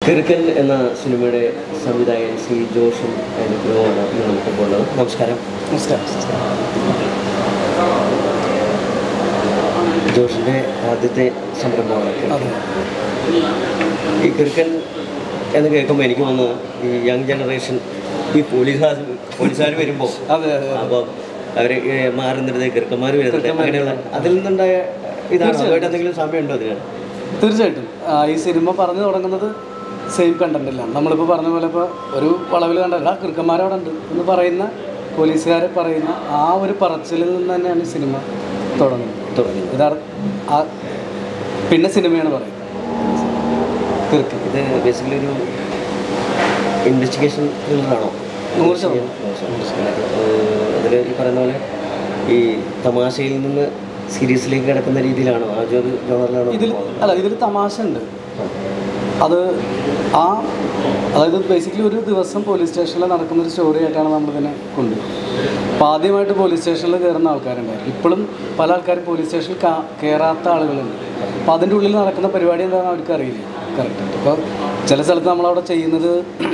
കിറുക്കൽ എന്ന സിനിമയുടെ സംവിധായകൻ ശ്രീ ജോഷും അനുഗ്രഹമാണ് ഇന്ന് നമുക്കിപ്പോൾ ഉള്ളത് നമസ്കാരം നമസ്കാരം ജോഷിൻ്റെ ആദ്യത്തെ സംരംഭമാണ് കിറുക്കൽ. അതെ ഈ കിറുക്കൻ എന്ന് കേൾക്കുമ്പോൾ എനിക്ക് തോന്നുന്നു ഈ യങ് ജനറേഷൻ ഈ പോലീസുകാർ പോലീസുകാർ വരുമ്പോൾ അതെ അതെ അപ്പോൾ അവർ മാറി നിർത്തി കിറുക്കന്മാർ വരുന്നുണ്ട് അങ്ങനെയുള്ള അതിൽ നിന്നുണ്ടായ ഇതാണ് അതുമായിട്ട് എന്തെങ്കിലും സമയമുണ്ടോ അതിനാണ് തീർച്ചയായിട്ടും ആ, ഈ സിനിമ പറഞ്ഞു തുടങ്ങുന്നത് സെയിം കണ്ടന്റിലാണ് നമ്മളിപ്പോൾ പറഞ്ഞ പോലെ ഇപ്പോൾ ഒരു വളവിൽ കണ്ടല്ല കിറുക്കന്മാരവിടെ ഉണ്ട് എന്ന് പറയുന്ന പോലീസുകാരെ പറയുന്ന ആ ഒരു പറച്ചിലിൽ നിന്ന് തന്നെയാണ് ഈ സിനിമ തുടങ്ങുന്നത് തുടങ്ങി ഇതാണ് ആ പിന്നെ സിനിമയാണ് പറയുന്നത് കിറുക്കൻ ഇത് ബേസിക്കലി ഒരു ഇൻവെസ്റ്റിഗേഷൻ ത്രില്ലറാണോ നൂറ് ശതമാനം അതിൽ ഈ പറയുന്ന പോലെ ഈ തമാശയിൽ നിന്ന് സീരിയസിലേക്ക് കിടക്കുന്ന രീതിയിലാണോ ആ ഒരു ജോണറിലാണോ ഇതിൽ അല്ല ഇതിൽ തമാശ ഉണ്ട് അത് ആ അതായത് ബേസിക്കലി ഒരു ദിവസം പോലീസ് സ്റ്റേഷനിൽ നടക്കുന്ന ഒരു സ്റ്റോറി ആയിട്ടാണ് നമ്മളിതിനെ കൊണ്ട് അപ്പോൾ ആദ്യമായിട്ട് പോലീസ് സ്റ്റേഷനിൽ കയറുന്ന ആൾക്കാരുണ്ടായിരുന്നു ഇപ്പോഴും പല ആൾക്കാരും പോലീസ് സ്റ്റേഷനിൽ കാ കയറാത്ത ആളുകളുണ്ട് അപ്പോൾ അതിൻ്റെ ഉള്ളിൽ നടക്കുന്ന പരിപാടി എന്താണെന്ന് അവർക്ക് അറിയില്ല കറക്റ്റായിട്ട് ഇപ്പോൾ ചില സ്ഥലത്ത് നമ്മളവിടെ ചെയ്യുന്നത്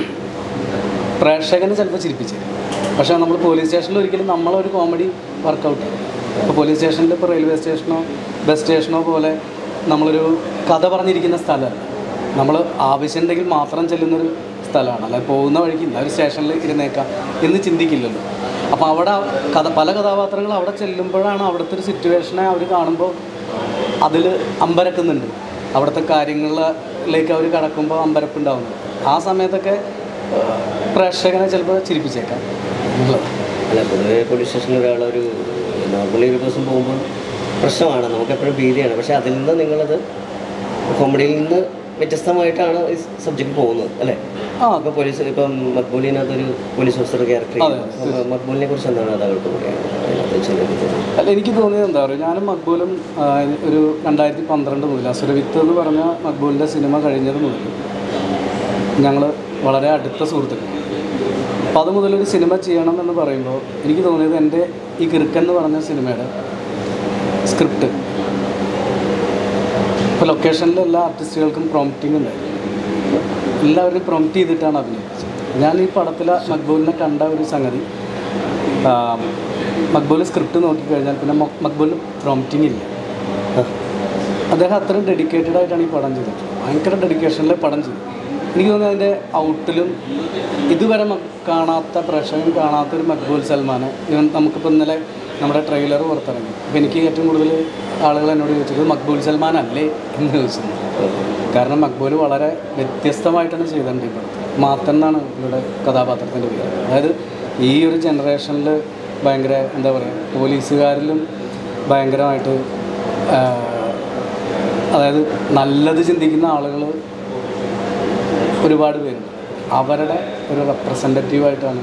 പ്രേക്ഷകനെ ചിലപ്പോൾ ചിരിപ്പിച്ചു പക്ഷേ നമ്മൾ പോലീസ് സ്റ്റേഷനിൽ ഒരിക്കലും നമ്മളൊരു കോമഡി വർക്കൗട്ട് ഇപ്പോൾ പോലീസ് സ്റ്റേഷനിൽ ഇപ്പോൾ റെയിൽവേ സ്റ്റേഷനോ ബസ് സ്റ്റേഷനോ പോലെ നമ്മളൊരു കഥ പറഞ്ഞിരിക്കുന്ന സ്ഥലമല്ല നമ്മൾ ആവശ്യമുണ്ടെങ്കിൽ മാത്രം ചെല്ലുന്നൊരു സ്ഥലമാണ് അല്ലാതെ പോകുന്ന വഴിക്ക് ഇന്ന ഒരു സ്റ്റേഷനിൽ ഇരുന്നേക്കാം എന്ന് ചിന്തിക്കില്ലല്ലോ അപ്പോൾ അവിടെ കഥ പല കഥാപാത്രങ്ങളും അവിടെ ചെല്ലുമ്പോഴാണ് അവിടുത്തെ ഒരു സിറ്റുവേഷനെ അവർ കാണുമ്പോൾ അതിൽ അമ്പരക്കുന്നുണ്ട് അവിടുത്തെ കാര്യങ്ങളിലേക്ക് അവർ കടക്കുമ്പോൾ അമ്പരപ്പുണ്ടാവുന്നു ആ സമയത്തൊക്കെ ഏഹ്, പ്രേക്ഷകനെ ചിലപ്പോൾ ചിരിപ്പിച്ചേക്കാം എന്നുള്ളത്. അല്ല പൊതുവേ പോലീസ് സ്റ്റേഷനിൽ ഒരാളൊരു നോർമലി ഒരു ദിവസം പോകുമ്പോൾ പ്രശ്നമാണ് നമുക്ക് എപ്പോഴും ഭീതിയാണ് പക്ഷേ അതിൽ നിന്ന് നിങ്ങളത് കോമഡിയിൽ നിന്ന് വ്യത്യസ്തമായിട്ടാണ് ഈ സബ്ജക്റ്റ് പോകുന്നത് അല്ലേ ആ ഇപ്പോൾ പോലീസ് ഇപ്പം മക്ബൂലിനകത്തൊരു പോലീസ് ഓഫീസർ ക്യാരക്ടർ അതെ, മക്ബൂലിനെ കുറിച്ച് എന്താണ് അതവർക്ക് പറയാനുള്ളത് അതിനകത്ത് ചെറിയ തോന്നുന്നു അല്ല എനിക്ക് തോന്നിയത് എന്താ പറയുക ഞാനും മക്ബൂലും ആ, ഒരു രണ്ടായിരത്തി പന്ത്രണ്ട് മുതൽ അസുരവിത്ത് എന്ന് പറഞ്ഞ മക്ബൂലിൻ്റെ സിനിമ കഴിഞ്ഞത് മുതൽ ഞങ്ങൾ വളരെ അടുത്ത സുഹൃത്തുക്കളാണ് അപ്പോൾ അത് മുതൽ ഒരു സിനിമ ചെയ്യണം എന്ന് പറയുമ്പോൾ എനിക്ക് തോന്നിയത് എൻ്റെ ഈ കിറുക്കൻ എന്ന് പറഞ്ഞ സിനിമയുടെ സ്ക്രിപ്റ്റ് ഇപ്പോൾ ലൊക്കേഷനിലെ എല്ലാ ആർട്ടിസ്റ്റുകൾക്കും പ്രോംപ്റ്റിംഗ് ഉണ്ടായിരുന്നു എല്ലാവരും പ്രോംപ്റ്റ് ചെയ്തിട്ടാണ് അഭിനയിച്ചത് ഞാൻ ഈ പടത്തിലെ മക്ബൂലിനെ കണ്ട ഒരു സംഗതി ആ, മക്ബൂൽ സ്ക്രിപ്റ്റ് നോക്കിക്കഴിഞ്ഞാൽ പിന്നെ മൊ- മക്ബൂലിന് പ്രോംപ്റ്റിംഗ് ഇല്ല അദ്ദേഹം അത്രയും ഡെഡിക്കേറ്റഡ് ആയിട്ടാണ് ഈ പടം ചെയ്തിട്ടുള്ളത് ഭയങ്കര ഡെഡിക്കേഷനിൽ പടം ചെയ്തു എനിക്ക് തോന്നുന്നു അതിൻ്റെ ഔട്ടിലും ഇതുവരെ മ- കാണാത്ത പ്രേക്ഷകൻ കാണാത്ത ഒരു മക്ബൂൽ സൽമാനെ ഇവൻ നമുക്കിപ്പോൾ ഇന്നലെ നമ്മുടെ ട്രെയിലർ പുറത്തിറങ്ങി അപ്പോൾ എനിക്ക് ഏറ്റവും കൂടുതൽ ആളുകൾ എന്നോട് ചോദിച്ചത് മക്ബൂൽ സൽമാൻ അല്ലേ എന്ന് ചോദിച്ചിട്ടുണ്ട് കാരണം മക്ബൂൽ വളരെ വ്യത്യസ്തമായിട്ടാണ് ചെയ്തിട്ടുണ്ട് ഈ പടത്തിൽ മാത്തൻ എന്നാണ് ഇവരുടെ കഥാപാത്രത്തിൻ്റെ പേര് അതായത് ഈ ഒരു ജനറേഷനിൽ ഭയങ്കര എന്താ പറയുക പോലീസുകാരിലും ഭയങ്കരമായിട്ട് ആ, അതായത് നല്ലത് ചിന്തിക്കുന്ന ആളുകൾ ഒരുപാട് പേരുണ്ട് അവരുടെ ഒരു റെപ്രസെൻറ്റേറ്റീവായിട്ടാണ്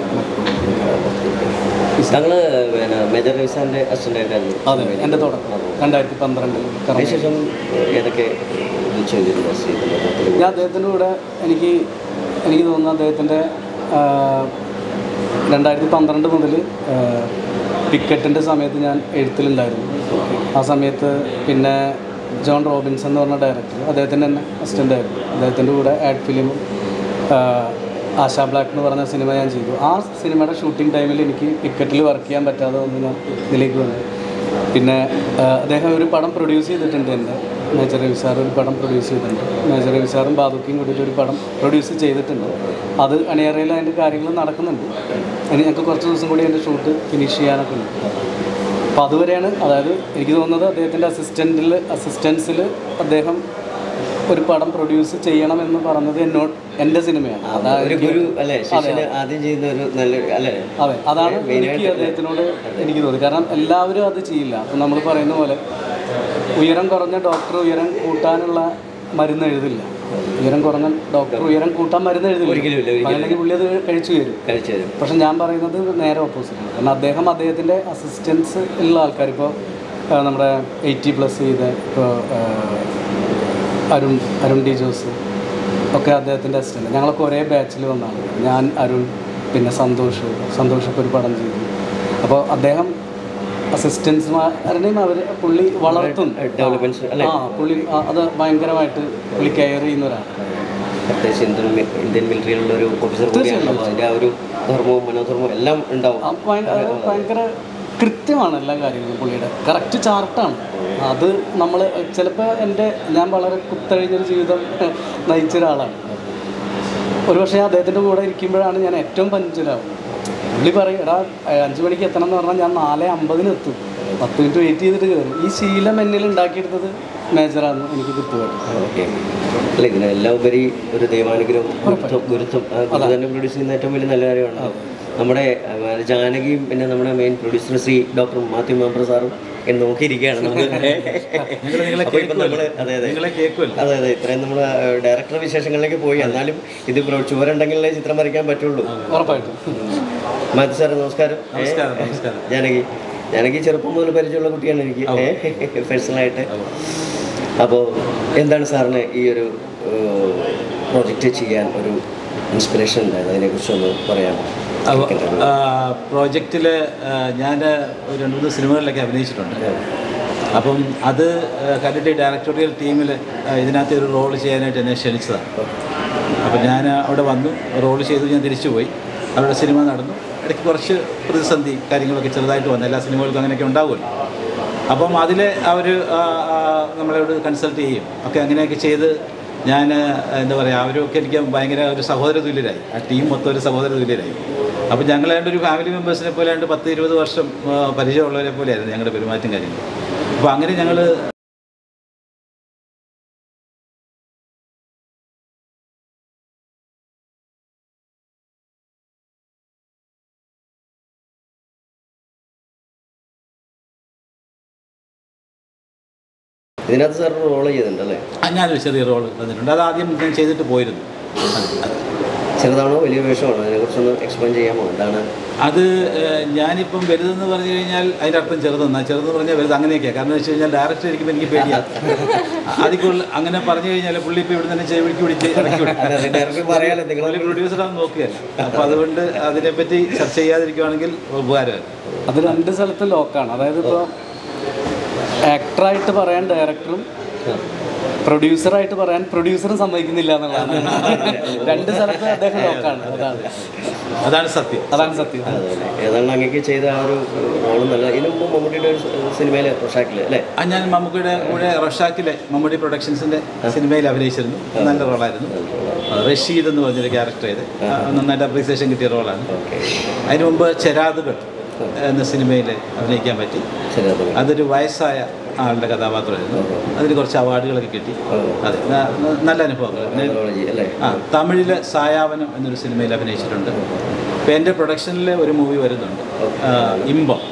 ഞങ്ങൾ പിന്നെ മേജർ റീസാൻ്റെ അസിസ്റ്റൻ്റായിട്ടായിരുന്നു അതെ എൻ്റെ തുടക്കം രണ്ടായിരത്തി പന്ത്രണ്ടിൽ അതിനുശേഷം ഏതൊക്കെ ഇത് ചെയ്തിരുന്നു ചെയ്തിരുന്നത് ഞാൻ അദ്ദേഹത്തിൻ്റെ കൂടെ എനിക്ക് എനിക്ക് തോന്നുന്നു അദ്ദേഹത്തിൻ്റെ രണ്ടായിരത്തി പന്ത്രണ്ട് മുതൽ ടിക്കറ്റിൻ്റെ സമയത്ത് ഞാൻ എഴുത്തിലുണ്ടായിരുന്നു ആ സമയത്ത് പിന്നെ ജോൺ റോബിൻസൺ എന്ന് പറഞ്ഞ ഡയറക്ടർ അദ്ദേഹത്തിൻ്റെ തന്നെ അസിസ്റ്റൻ്റ് ആയിരുന്നു അദ്ദേഹത്തിൻ്റെ കൂടെ ആഡ് ഫിലിമും ആശാ ബ്ലാക്ക് എന്ന് പറഞ്ഞ സിനിമ ഞാൻ ചെയ്തു ആ സിനിമയുടെ ഷൂട്ടിംഗ് ടൈമിൽ എനിക്ക് ടിക്കറ്റിൽ വർക്ക് ചെയ്യാൻ പറ്റാതെ വന്ന് ഞാൻ ഇതിലേക്ക് വന്നു പിന്നെ ആ, അദ്ദേഹം ഒരു പടം പ്രൊഡ്യൂസ് ചെയ്തിട്ടുണ്ട് എൻ്റെ മേജർ രവി സാർ ഒരു പടം പ്രൊഡ്യൂസ് ചെയ്തിട്ടുണ്ട് മേജർ രവി സാറും ബാദുക്കിയും കൂടിയിട്ട് ഒരു പടം പ്രൊഡ്യൂസ് ചെയ്തിട്ടുണ്ട് അത് അണിയറയിൽ അതിൻ്റെ കാര്യങ്ങൾ നടക്കുന്നുണ്ട് ഇനി ഞങ്ങൾക്ക് കുറച്ച് ദിവസം കൂടി അതിൻ്റെ ഷൂട്ട് ഫിനിഷ് ചെയ്യാനൊക്കെ ഉണ്ട് അപ്പോൾ അതുവരെയാണ് അതായത് എനിക്ക് തോന്നുന്നത് അദ്ദേഹത്തിൻ്റെ അസിസ്റ്റൻറ്റിൽ അസിസ്റ്റൻസിൽ അദ്ദേഹം ഒരു പടം പ്രൊഡ്യൂസ് ചെയ്യണമെന്ന് പറഞ്ഞത് എന്നോട് എൻ്റെ സിനിമയാണ് അതായത് ഒരു ഗുരു അല്ലേ ശിഷ്യന് ആദ്യം ചെയ്യുന്ന ഒരു നല്ല അല്ലേ അതെ അതാണ് എനിക്ക് അദ്ദേഹത്തിനോട് എനിക്ക് തോന്നി കാരണം എല്ലാവരും അത് ചെയ്യില്ല അപ്പം നമ്മൾ പറയുന്ന പോലെ ഉയരം കുറഞ്ഞ ഡോക്ടർ ഉയരം കൂട്ടാനുള്ള മരുന്ന് എഴുതില്ല ഉയരം കുറഞ്ഞ ഡോക്ടർ ഉയരം കൂട്ടാൻ മരുന്ന് എഴുതില്ല ഒരിക്കലും ഇല്ല, ഒരിക്കലും അല്ലെങ്കിൽ പുള്ളി അത് കഴിച്ചു വരും കഴിച്ചു തരും പക്ഷെ ഞാൻ പറയുന്നത് നേരെ ഓപ്പോസിറ്റ് കാരണം അദ്ദേഹം അദ്ദേഹത്തിൻ്റെ അസിസ്റ്റൻസ് ഉള്ള ആൾക്കാർ ഇപ്പോൾ നമ്മുടെ എയ്റ്റി പ്ലസ് ചെയ്ത ഇപ്പോൾ അരുൺ അരുൺ ഡി ജോസ് ഒക്കെ അദ്ദേഹത്തിൻ്റെ അസിസ്റ്റൻ്റ് ഞങ്ങളൊക്കെ ഒരേ ബാച്ചിൽ വന്നാണ് ഞാൻ അരുൺ പിന്നെ സന്തോഷ് സന്തോഷ് ഇപ്പോൾ ഒരു പടം ചെയ്തു അപ്പോൾ അദ്ദേഹം അസിസ്റ്റൻസുമാരുടെയും അവർ പുള്ളി വളർത്തും ഡെവലപ്മെന്റ്സ് അല്ലേ ആ പുള്ളി ആ, അത് ഭയങ്കരമായിട്ട് പുള്ളി കെയർ ചെയ്യുന്ന ഒരാളാണ് പ്രത്യേകിച്ച് ഇന്ത്യൻ മി- ഇന്ത്യൻ മിലിറ്ററിയിലുള്ള ഒരു ഓഫീസർ കൂടിയാണ് അപ്പോൾ അതിൻ്റെ ആ ഒരു ധർമ്മവും മനോധർമ്മവും എല്ലാം ഉണ്ടാവും ആ ഭയങ്കര ഭയങ്കര കൃത്യമാണ് എല്ലാ കാര്യങ്ങളും പുള്ളിയുടെ കറക്റ്റ് ചാർട്ടാണ് അത് നമ്മൾ ചിലപ്പോൾ എൻ്റെ ഞാൻ വളരെ കുത്തഴിഞ്ഞൊരു ജീവിതം നയിച്ച ഒരാളാണ് ഒരുപക്ഷെ അദ്ദേഹത്തിൻ്റെ കൂടെ ഇരിക്കുമ്പോഴാണ് ഞാൻ ഏറ്റവും പഞ്ചലാവും പുള്ളി പറയും എടാ അഞ്ച് മണിക്ക് എത്തണം എന്ന് പറഞ്ഞാൽ ഞാൻ നാല് അമ്പതിന് എത്തും പത്ത് മിനിറ്റ് വെയിറ്റ് ചെയ്തിട്ട് കയറും ഈ ശീലം എന്നിൽ ഉണ്ടാക്കിയെടുത്തത് മേജറാണ് എനിക്ക് കൃത്യമായിട്ട് ഓക്കെ അല്ല ഇതിനെല്ലാം ഉപരി ഒരു ദൈവാനുഗ്രഹം ഗുരുത്വം ഗുരുത്വം ആ ഗുരു തന്നെ പ്രൊഡ്യൂസ് ചെയ്യുന്ന ഏറ്റവും വലിയ നല്ല കാര്യമാണ് നമ്മുടെ ആ, ജാനകിയും പിന്നെ നമ്മുടെ main producer Shri doctor Mathew Mampra സാറും എന്നെ നോക്കിയിരിക്കുകയാണ് നമുക്ക് അപ്പോൾ ഇപ്പം നമ്മൾ അതെ അതെ നിങ്ങളെ കേൾക്കുമല്ലോ അതെ അതെ ഇത്രയും നമ്മൾ ഡയറക്ടർ വിശേഷങ്ങളിലേക്ക് പോയി എന്നാലും ഇത് പ്രോ- ചുവരുണ്ടെങ്കിലേ ചിത്രം വരയ്ക്കാൻ പറ്റുള്ളൂ ഉറപ്പായിട്ടും മാത്യു സാർ നമസ്കാരം നമസ്കാരം നമസ്കാരം ജാനകി ജാനകി ചെറുപ്പം മുതൽ പരിചയമുള്ള കുട്ടിയാണ് എനിക്ക് പേഴ്സണലായിട്ട് അപ്പോൾ എന്താണ് സാറിന് ഈ ഒരു പ്രോജക്റ്റ് ചെയ്യാൻ ഒരു ഇൻസ്പിറേഷൻ ഉണ്ടായത് അതിനെക്കുറിച്ച് ഒന്ന് പറയാമോ പ്രോജക്റ്റിൽ ഞാൻ ഒരു രണ്ട് മൂന്ന് സിനിമകളിലൊക്കെ അഭിനയിച്ചിട്ടുണ്ട് അപ്പം അത് കണ്ടിട്ട് ഡയറക്ടോറിയൽ ടീമിൽ ഇതിനകത്ത് ഒരു റോൾ ചെയ്യാനായിട്ട് എന്നെ ക്ഷണിച്ചതാണ് അപ്പം ഞാൻ അവിടെ വന്നു റോൾ ചെയ്തു ഞാൻ തിരിച്ചുപോയി അവിടെ സിനിമ നടന്നു ഇടയ്ക്ക് കുറച്ച് പ്രതിസന്ധി കാര്യങ്ങളൊക്കെ ചെറുതായിട്ട് വന്നു എല്ലാ സിനിമകൾക്കും അങ്ങനെയൊക്കെ ഉണ്ടാവുമല്ലോ അപ്പം അതിൽ അവർ നമ്മളോട് കൺസൾട്ട് ചെയ്യും ഒക്കെ അങ്ങനെയൊക്കെ ചെയ്ത് ഞാൻ എന്താ പറയുക അവരൊക്കെ എനിക്ക് ഭയങ്കര ഒരു സഹോദര തുല്യരായി ആ ടീം മൊത്തം ഒരു സഹോദര തുല്യരായി അപ്പോൾ ഞങ്ങൾ ഒരു ഫാമിലി മെമ്പേഴ്സിനെ പോലെ രണ്ട് പത്ത് ഇരുപത് വർഷം ആ, പരിചയമുള്ളവരെ പോലെയായിരുന്നു ഞങ്ങളുടെ പെരുമാറ്റം കാര്യങ്ങൾ അപ്പോൾ അങ്ങനെ ഞങ്ങൾ ഇതിനകത്ത് സാർ റോൾ ചെയ്തിട്ടുണ്ടല്ലേ ഞാനൊരു ചെറിയ റോൾ തന്നിട്ടുണ്ട് അത് ആദ്യം ഞാൻ ചെയ്തിട്ട് പോയിരുന്നു അത് അത് ചെറുതാണോ വലിയ വേഷമാണോ അതിനെക്കുറിച്ചൊന്ന് എക്സ്പ്ലെയിൻ ചെയ്യാമോ എന്താണ് അത് ഏഹ്, ഞാനിപ്പം വലുതെന്ന് പറഞ്ഞു കഴിഞ്ഞാൽ അതിൻ്റെ അർത്ഥം ചെറുതെന്നാ ചെറുതെന്ന് പറഞ്ഞാൽ വലുത് അങ്ങനെയൊക്കെയാണ് കാരണം എന്ന് വെച്ച് കഴിഞ്ഞാൽ ഡയറക്ടർ ഇരിക്കുമ്പോൾ എനിക്ക് പേടിയാണ് അതിൽ കൂടുതൽ അങ്ങനെ പറഞ്ഞു കഴിഞ്ഞാൽ പുള്ളി ഇപ്പോൾ ഇവിടെ തന്നെ ചെവിക്ക് പിടിച്ച് ഇറക്കി വിടും ഡയറക്ടർ പറയാലോ നിങ്ങൾ പുള്ളി പ്രൊഡ്യൂസറാന്ന് നോക്കുകയല്ല അപ്പോൾ അതുകൊണ്ട് അതിനെപ്പറ്റി ചർച്ച ചെയ്യാതിരിക്കുവാണെങ്കിൽ ഉപകാരമായിരുന്നു അത് രണ്ട് സ്ഥലത്ത് ലോക്കാണ് അതായത് ഇപ്പോൾ ആക്ടറായിട്ട് പറയാൻ ഡയറക്ടറും പ്രൊഡ്യൂസറായിട്ട് പറയാൻ പ്രൊഡ്യൂസറും സമ്മതിക്കുന്നില്ല എന്നുള്ളതാണ് രണ്ട് സ്ഥലത്ത് അദ്ദേഹം ലോക്കാണ് അതാണ് അതാണ് സത്യം അതാണ് സത്യം അതെ ഏതാണ് അങ്ങേക്ക് ചെയ്ത ആ ഒരു റോൾ നല്ല ഇതിനു മുമ്പ് മമ്മൂട്ടിയുടെ ഒരു സിനിമയിൽ റൊഷാക്കിൽ അല്ലേ ആ ഞാൻ മമ്മൂക്കയുടെ കൂടെ റഷാക്കിലെ മമ്മൂട്ടി പ്രൊഡക്ഷൻസിൻ്റെ സിനിമയിൽ അഭിനയിച്ചിരുന്നു നല്ല റോളായിരുന്നു റഷീദ് എന്ന് പറഞ്ഞൊരു ക്യാരക്ടർ ചെയ്ത് ആ, നന്നായിട്ട് അപ്രീസിയേഷൻ കിട്ടിയ റോളാണ് ഓക്കെ അതിനു മുമ്പ് ചെരാതുകൾ എന്ന സിനിമയിൽ അഭിനയിക്കാൻ പറ്റി ശരി അത് അതൊരു വയസ്സായ ആളുടെ കഥാപാത്രമായിരുന്നു അതിന് കുറച്ച് അവാർഡുകളൊക്കെ കിട്ടി അതെ ന- ന- നല്ല അനുഭവങ്ങൾ പിന്നെ മെത്തഡോളജി അല്ലേ ആ തമിഴിലെ സായാവനം എന്നൊരു സിനിമയിൽ അഭിനയിച്ചിട്ടുണ്ട് ഇപ്പം എൻ്റെ പ്രൊഡക്ഷനിൽ ഒരു മൂവി വരുന്നുണ്ട് ആ, ഇമ്പം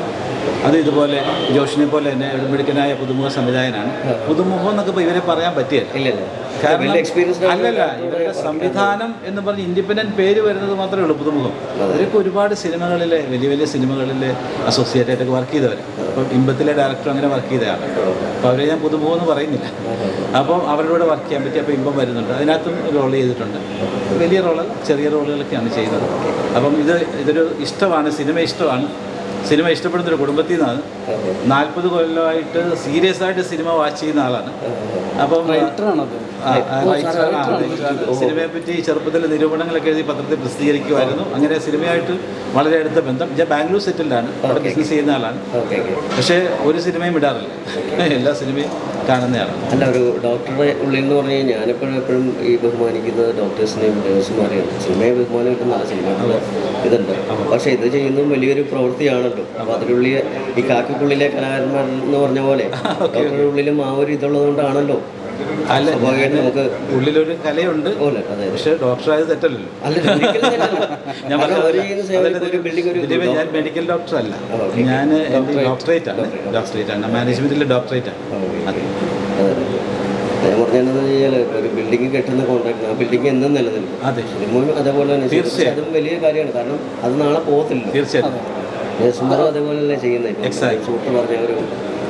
അത് ഇതുപോലെ ജോഷിനെ പോലെ തന്നെ ഒരു മിടുക്കനായ പുതുമുഖ സംവിധായകനാണ് പുതുമുഖം എന്നൊക്കെ ഇപ്പോൾ ഇവരെ പറയാൻ പറ്റിയല്ല ഇല്ലല്ലേ കാരണം വലിയ എക്സ്പീരിയൻസ് അല്ലല്ല ഇവരുടെ സംവിധാനം എന്ന് പറഞ്ഞ് ഇൻഡിപെൻഡന്റ് പേര് വരുന്നത് മാത്രമേ ഉള്ളൂ പുതുമുഖം അവരൊക്കെ ഒരുപാട് സിനിമകളിലെ വലിയ വലിയ സിനിമകളിൽ അസോസിയേറ്റ് ആയിട്ടൊക്കെ വർക്ക് ചെയ്തവർ അപ്പം ഇമ്പത്തിലെ ഡയറക്ടർ അങ്ങനെ വർക്ക് ചെയ്തതാണ് അപ്പോൾ അവരെ ഞാൻ പുതുമുഖം എന്ന് പറയുന്നില്ല അപ്പം അവരുടെ കൂടെ വർക്ക് ചെയ്യാൻ പറ്റി അപ്പോൾ ഇമ്പം വരുന്നുണ്ട് അതിനകത്തും റോൾ ചെയ്തിട്ടുണ്ട് വലിയ റോള് ചെറിയ റോളുകളൊക്കെയാണ് ചെയ്യുന്നത് അപ്പം ഇത് ഇതൊരു ഇഷ്ടമാണ് സിനിമ ഇഷ്ടമാണ് സിനിമ ഇഷ്ടപ്പെടുന്ന ഒരു കുടുംബത്തിൽ നിന്നാണ് നാൽപ്പത് കൊല്ലമായിട്ട് സീരിയസ് ആയിട്ട് സിനിമ വാച്ച് ചെയ്യുന്ന ആളാണ് അപ്പം റൈറ്ററാണത് ആ, ആ, റൈറ്റർ, ആ, റൈറ്റർ. സിനിമയെ പറ്റി ചെറുപ്പത്തിൽ നിരൂപണങ്ങളൊക്കെ എഴുതി പത്രത്തിൽ പ്രസിദ്ധീകരിക്കുമായിരുന്നു അങ്ങനെ സിനിമയായിട്ട് വളരെ അടുത്ത ബന്ധം ഞാൻ ബാംഗ്ലൂർ സെറ്റിൽഡാണ് അവിടെ ബിസിനസ് ചെയ്യുന്ന ആളാണ് ഓക്കെ ഓക്കെ പക്ഷേ ഒരു സിനിമയും വിടാറില്ല എല്ലാ സിനിമയും കാണുന്നയാളാണ് അല്ല ഒരു ഡോക്ടറുടെ ഉള്ളിൽ എന്ന് പറഞ്ഞു കഴിഞ്ഞാൽ ഞാനെപ്പോഴും എപ്പോഴും ഈ ബഹുമാനിക്കുന്നത് ഡോക്ടേഴ്സിനെയും നേഴ്സുമാരെയാണ് സിനിമയെ ബഹുമാനിക്കുന്ന സിനിമ ഇതുണ്ട് പക്ഷേ ഇത് ചെയ്യുന്നതും വലിയൊരു പ്രവൃത്തിയാണല്ലോ അപ്പോൾ അതിനുള്ളിൽ ഈ കാക്കിക്കുള്ളിലെ കലാകാരന്മാർ എന്ന് പറഞ്ഞ പോലെ ഡോക്ടറുടെ ഉള്ളിലും ആ ഒരു ഇതുള്ളത് കൊണ്ടാണല്ലോ അല്ല സ്വാഭാവികമായിട്ട് നമുക്ക് ഉള്ളിലൊരു കലയുണ്ട് പോലെ അതെ പക്ഷേ ഡോക്ടറായത് തെറ്റല്ലല്ലോ അല്ല ഒരിക്കലും തെറ്റല്ല. ഞാൻ കാരണം അവര് പറഞ്ഞത് ചെയ്യുന്ന സേവനം അതല്ല, ഇപ്പൊ ഒരു ബിൽഡിംഗ് ഒരു ദിലീപേ, ഞാൻ മെഡിക്കൽ ഡോക്ടർ അല്ല ആ, ഓക്കേ. ഞാൻ എൻ്റെ ഡോക്ടറേറ്റ് ആണ് ഡോക്ടറേറ്റ് ആണ് മാനേജ്മെന്റിലെ ഡോക്ടറേറ്റ് ആണ് അതെ അതെ ഞാൻ പറഞ്ഞതെന്ന് കഴിഞ്ഞാൽ ഒരു ബിൽഡിംഗ് കെട്ടുന്ന കോൺട്രാക്ട് ആ ബിൽഡിംഗ് എന്നും നിലനിൽക്കും അതെ സിനിമയും അതേപോലെ തന്നെ ചെയ്യും. പക്ഷേ തീർച്ചയായും. അതും വലിയ കാര്യമാണ് കാരണം അത് നാളെ പോകത്തില്ല തീർച്ചയായിട്ടും നേഴ്സുമാരും അതേപോലെ തന്നെ ചെയ്യുന്നത് Exactly. സുഹൃത്ത് പറഞ്ഞ ഒരു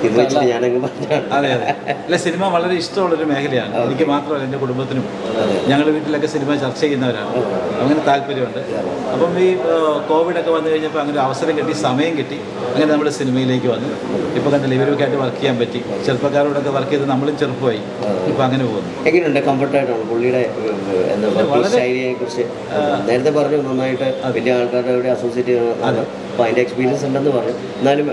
ഇത് വെച്ചിട്ട് ഞാനങ്ങ് പറഞ്ഞാണ് അതെ അതെ അല്ല സിനിമ വളരെ ഇഷ്ടമുള്ളൊരു മേഖലയാണ് എനിക്ക് മാത്രമല്ല എൻ്റെ കുടുംബത്തിനും ഞങ്ങളുടെ വീട്ടിലൊക്കെ സിനിമ ചർച്ച ചെയ്യുന്നവരാണ് അങ്ങനെ താല്പര്യമുണ്ട് അപ്പം ഈ കോവിഡൊക്കെ വന്നു കഴിഞ്ഞപ്പോൾ അങ്ങനെ ഒരു അവസരം കിട്ടി സമയം കിട്ടി അങ്ങനെ നമ്മൾ സിനിമയിലേക്ക് വന്നു ഇപ്പോൾ കണ്ടില്ല ഇവരൊക്കെ ആയിട്ട് വർക്ക് ചെയ്യാൻ പറ്റി ചെറുപ്പക്കാരോടൊക്കെ വർക്ക് ചെയ്ത് നമ്മളും ചെറുപ്പമായി ഇപ്പോൾ അങ്ങനെ പോകുന്നു എങ്ങനെയുണ്ട് കംഫർട്ടായിട്ടാണ് പുള്ളിയുടെ ഏഹ്, എന്താ പറയുക ശൈലിയെ കുറിച്ച് നേരത്തെ പറഞ്ഞു നന്നായിട്ട് വലിയ ആൾക്കാരുടെ കൂടെ അസോസിയേറ്റ് ചെയ്യുന്നത് അപ്പോൾ അതിൻ്റെ എക്സ്പീരിയൻസ് ഉണ്ടെന്ന് പറഞ്ഞു എന്നാലും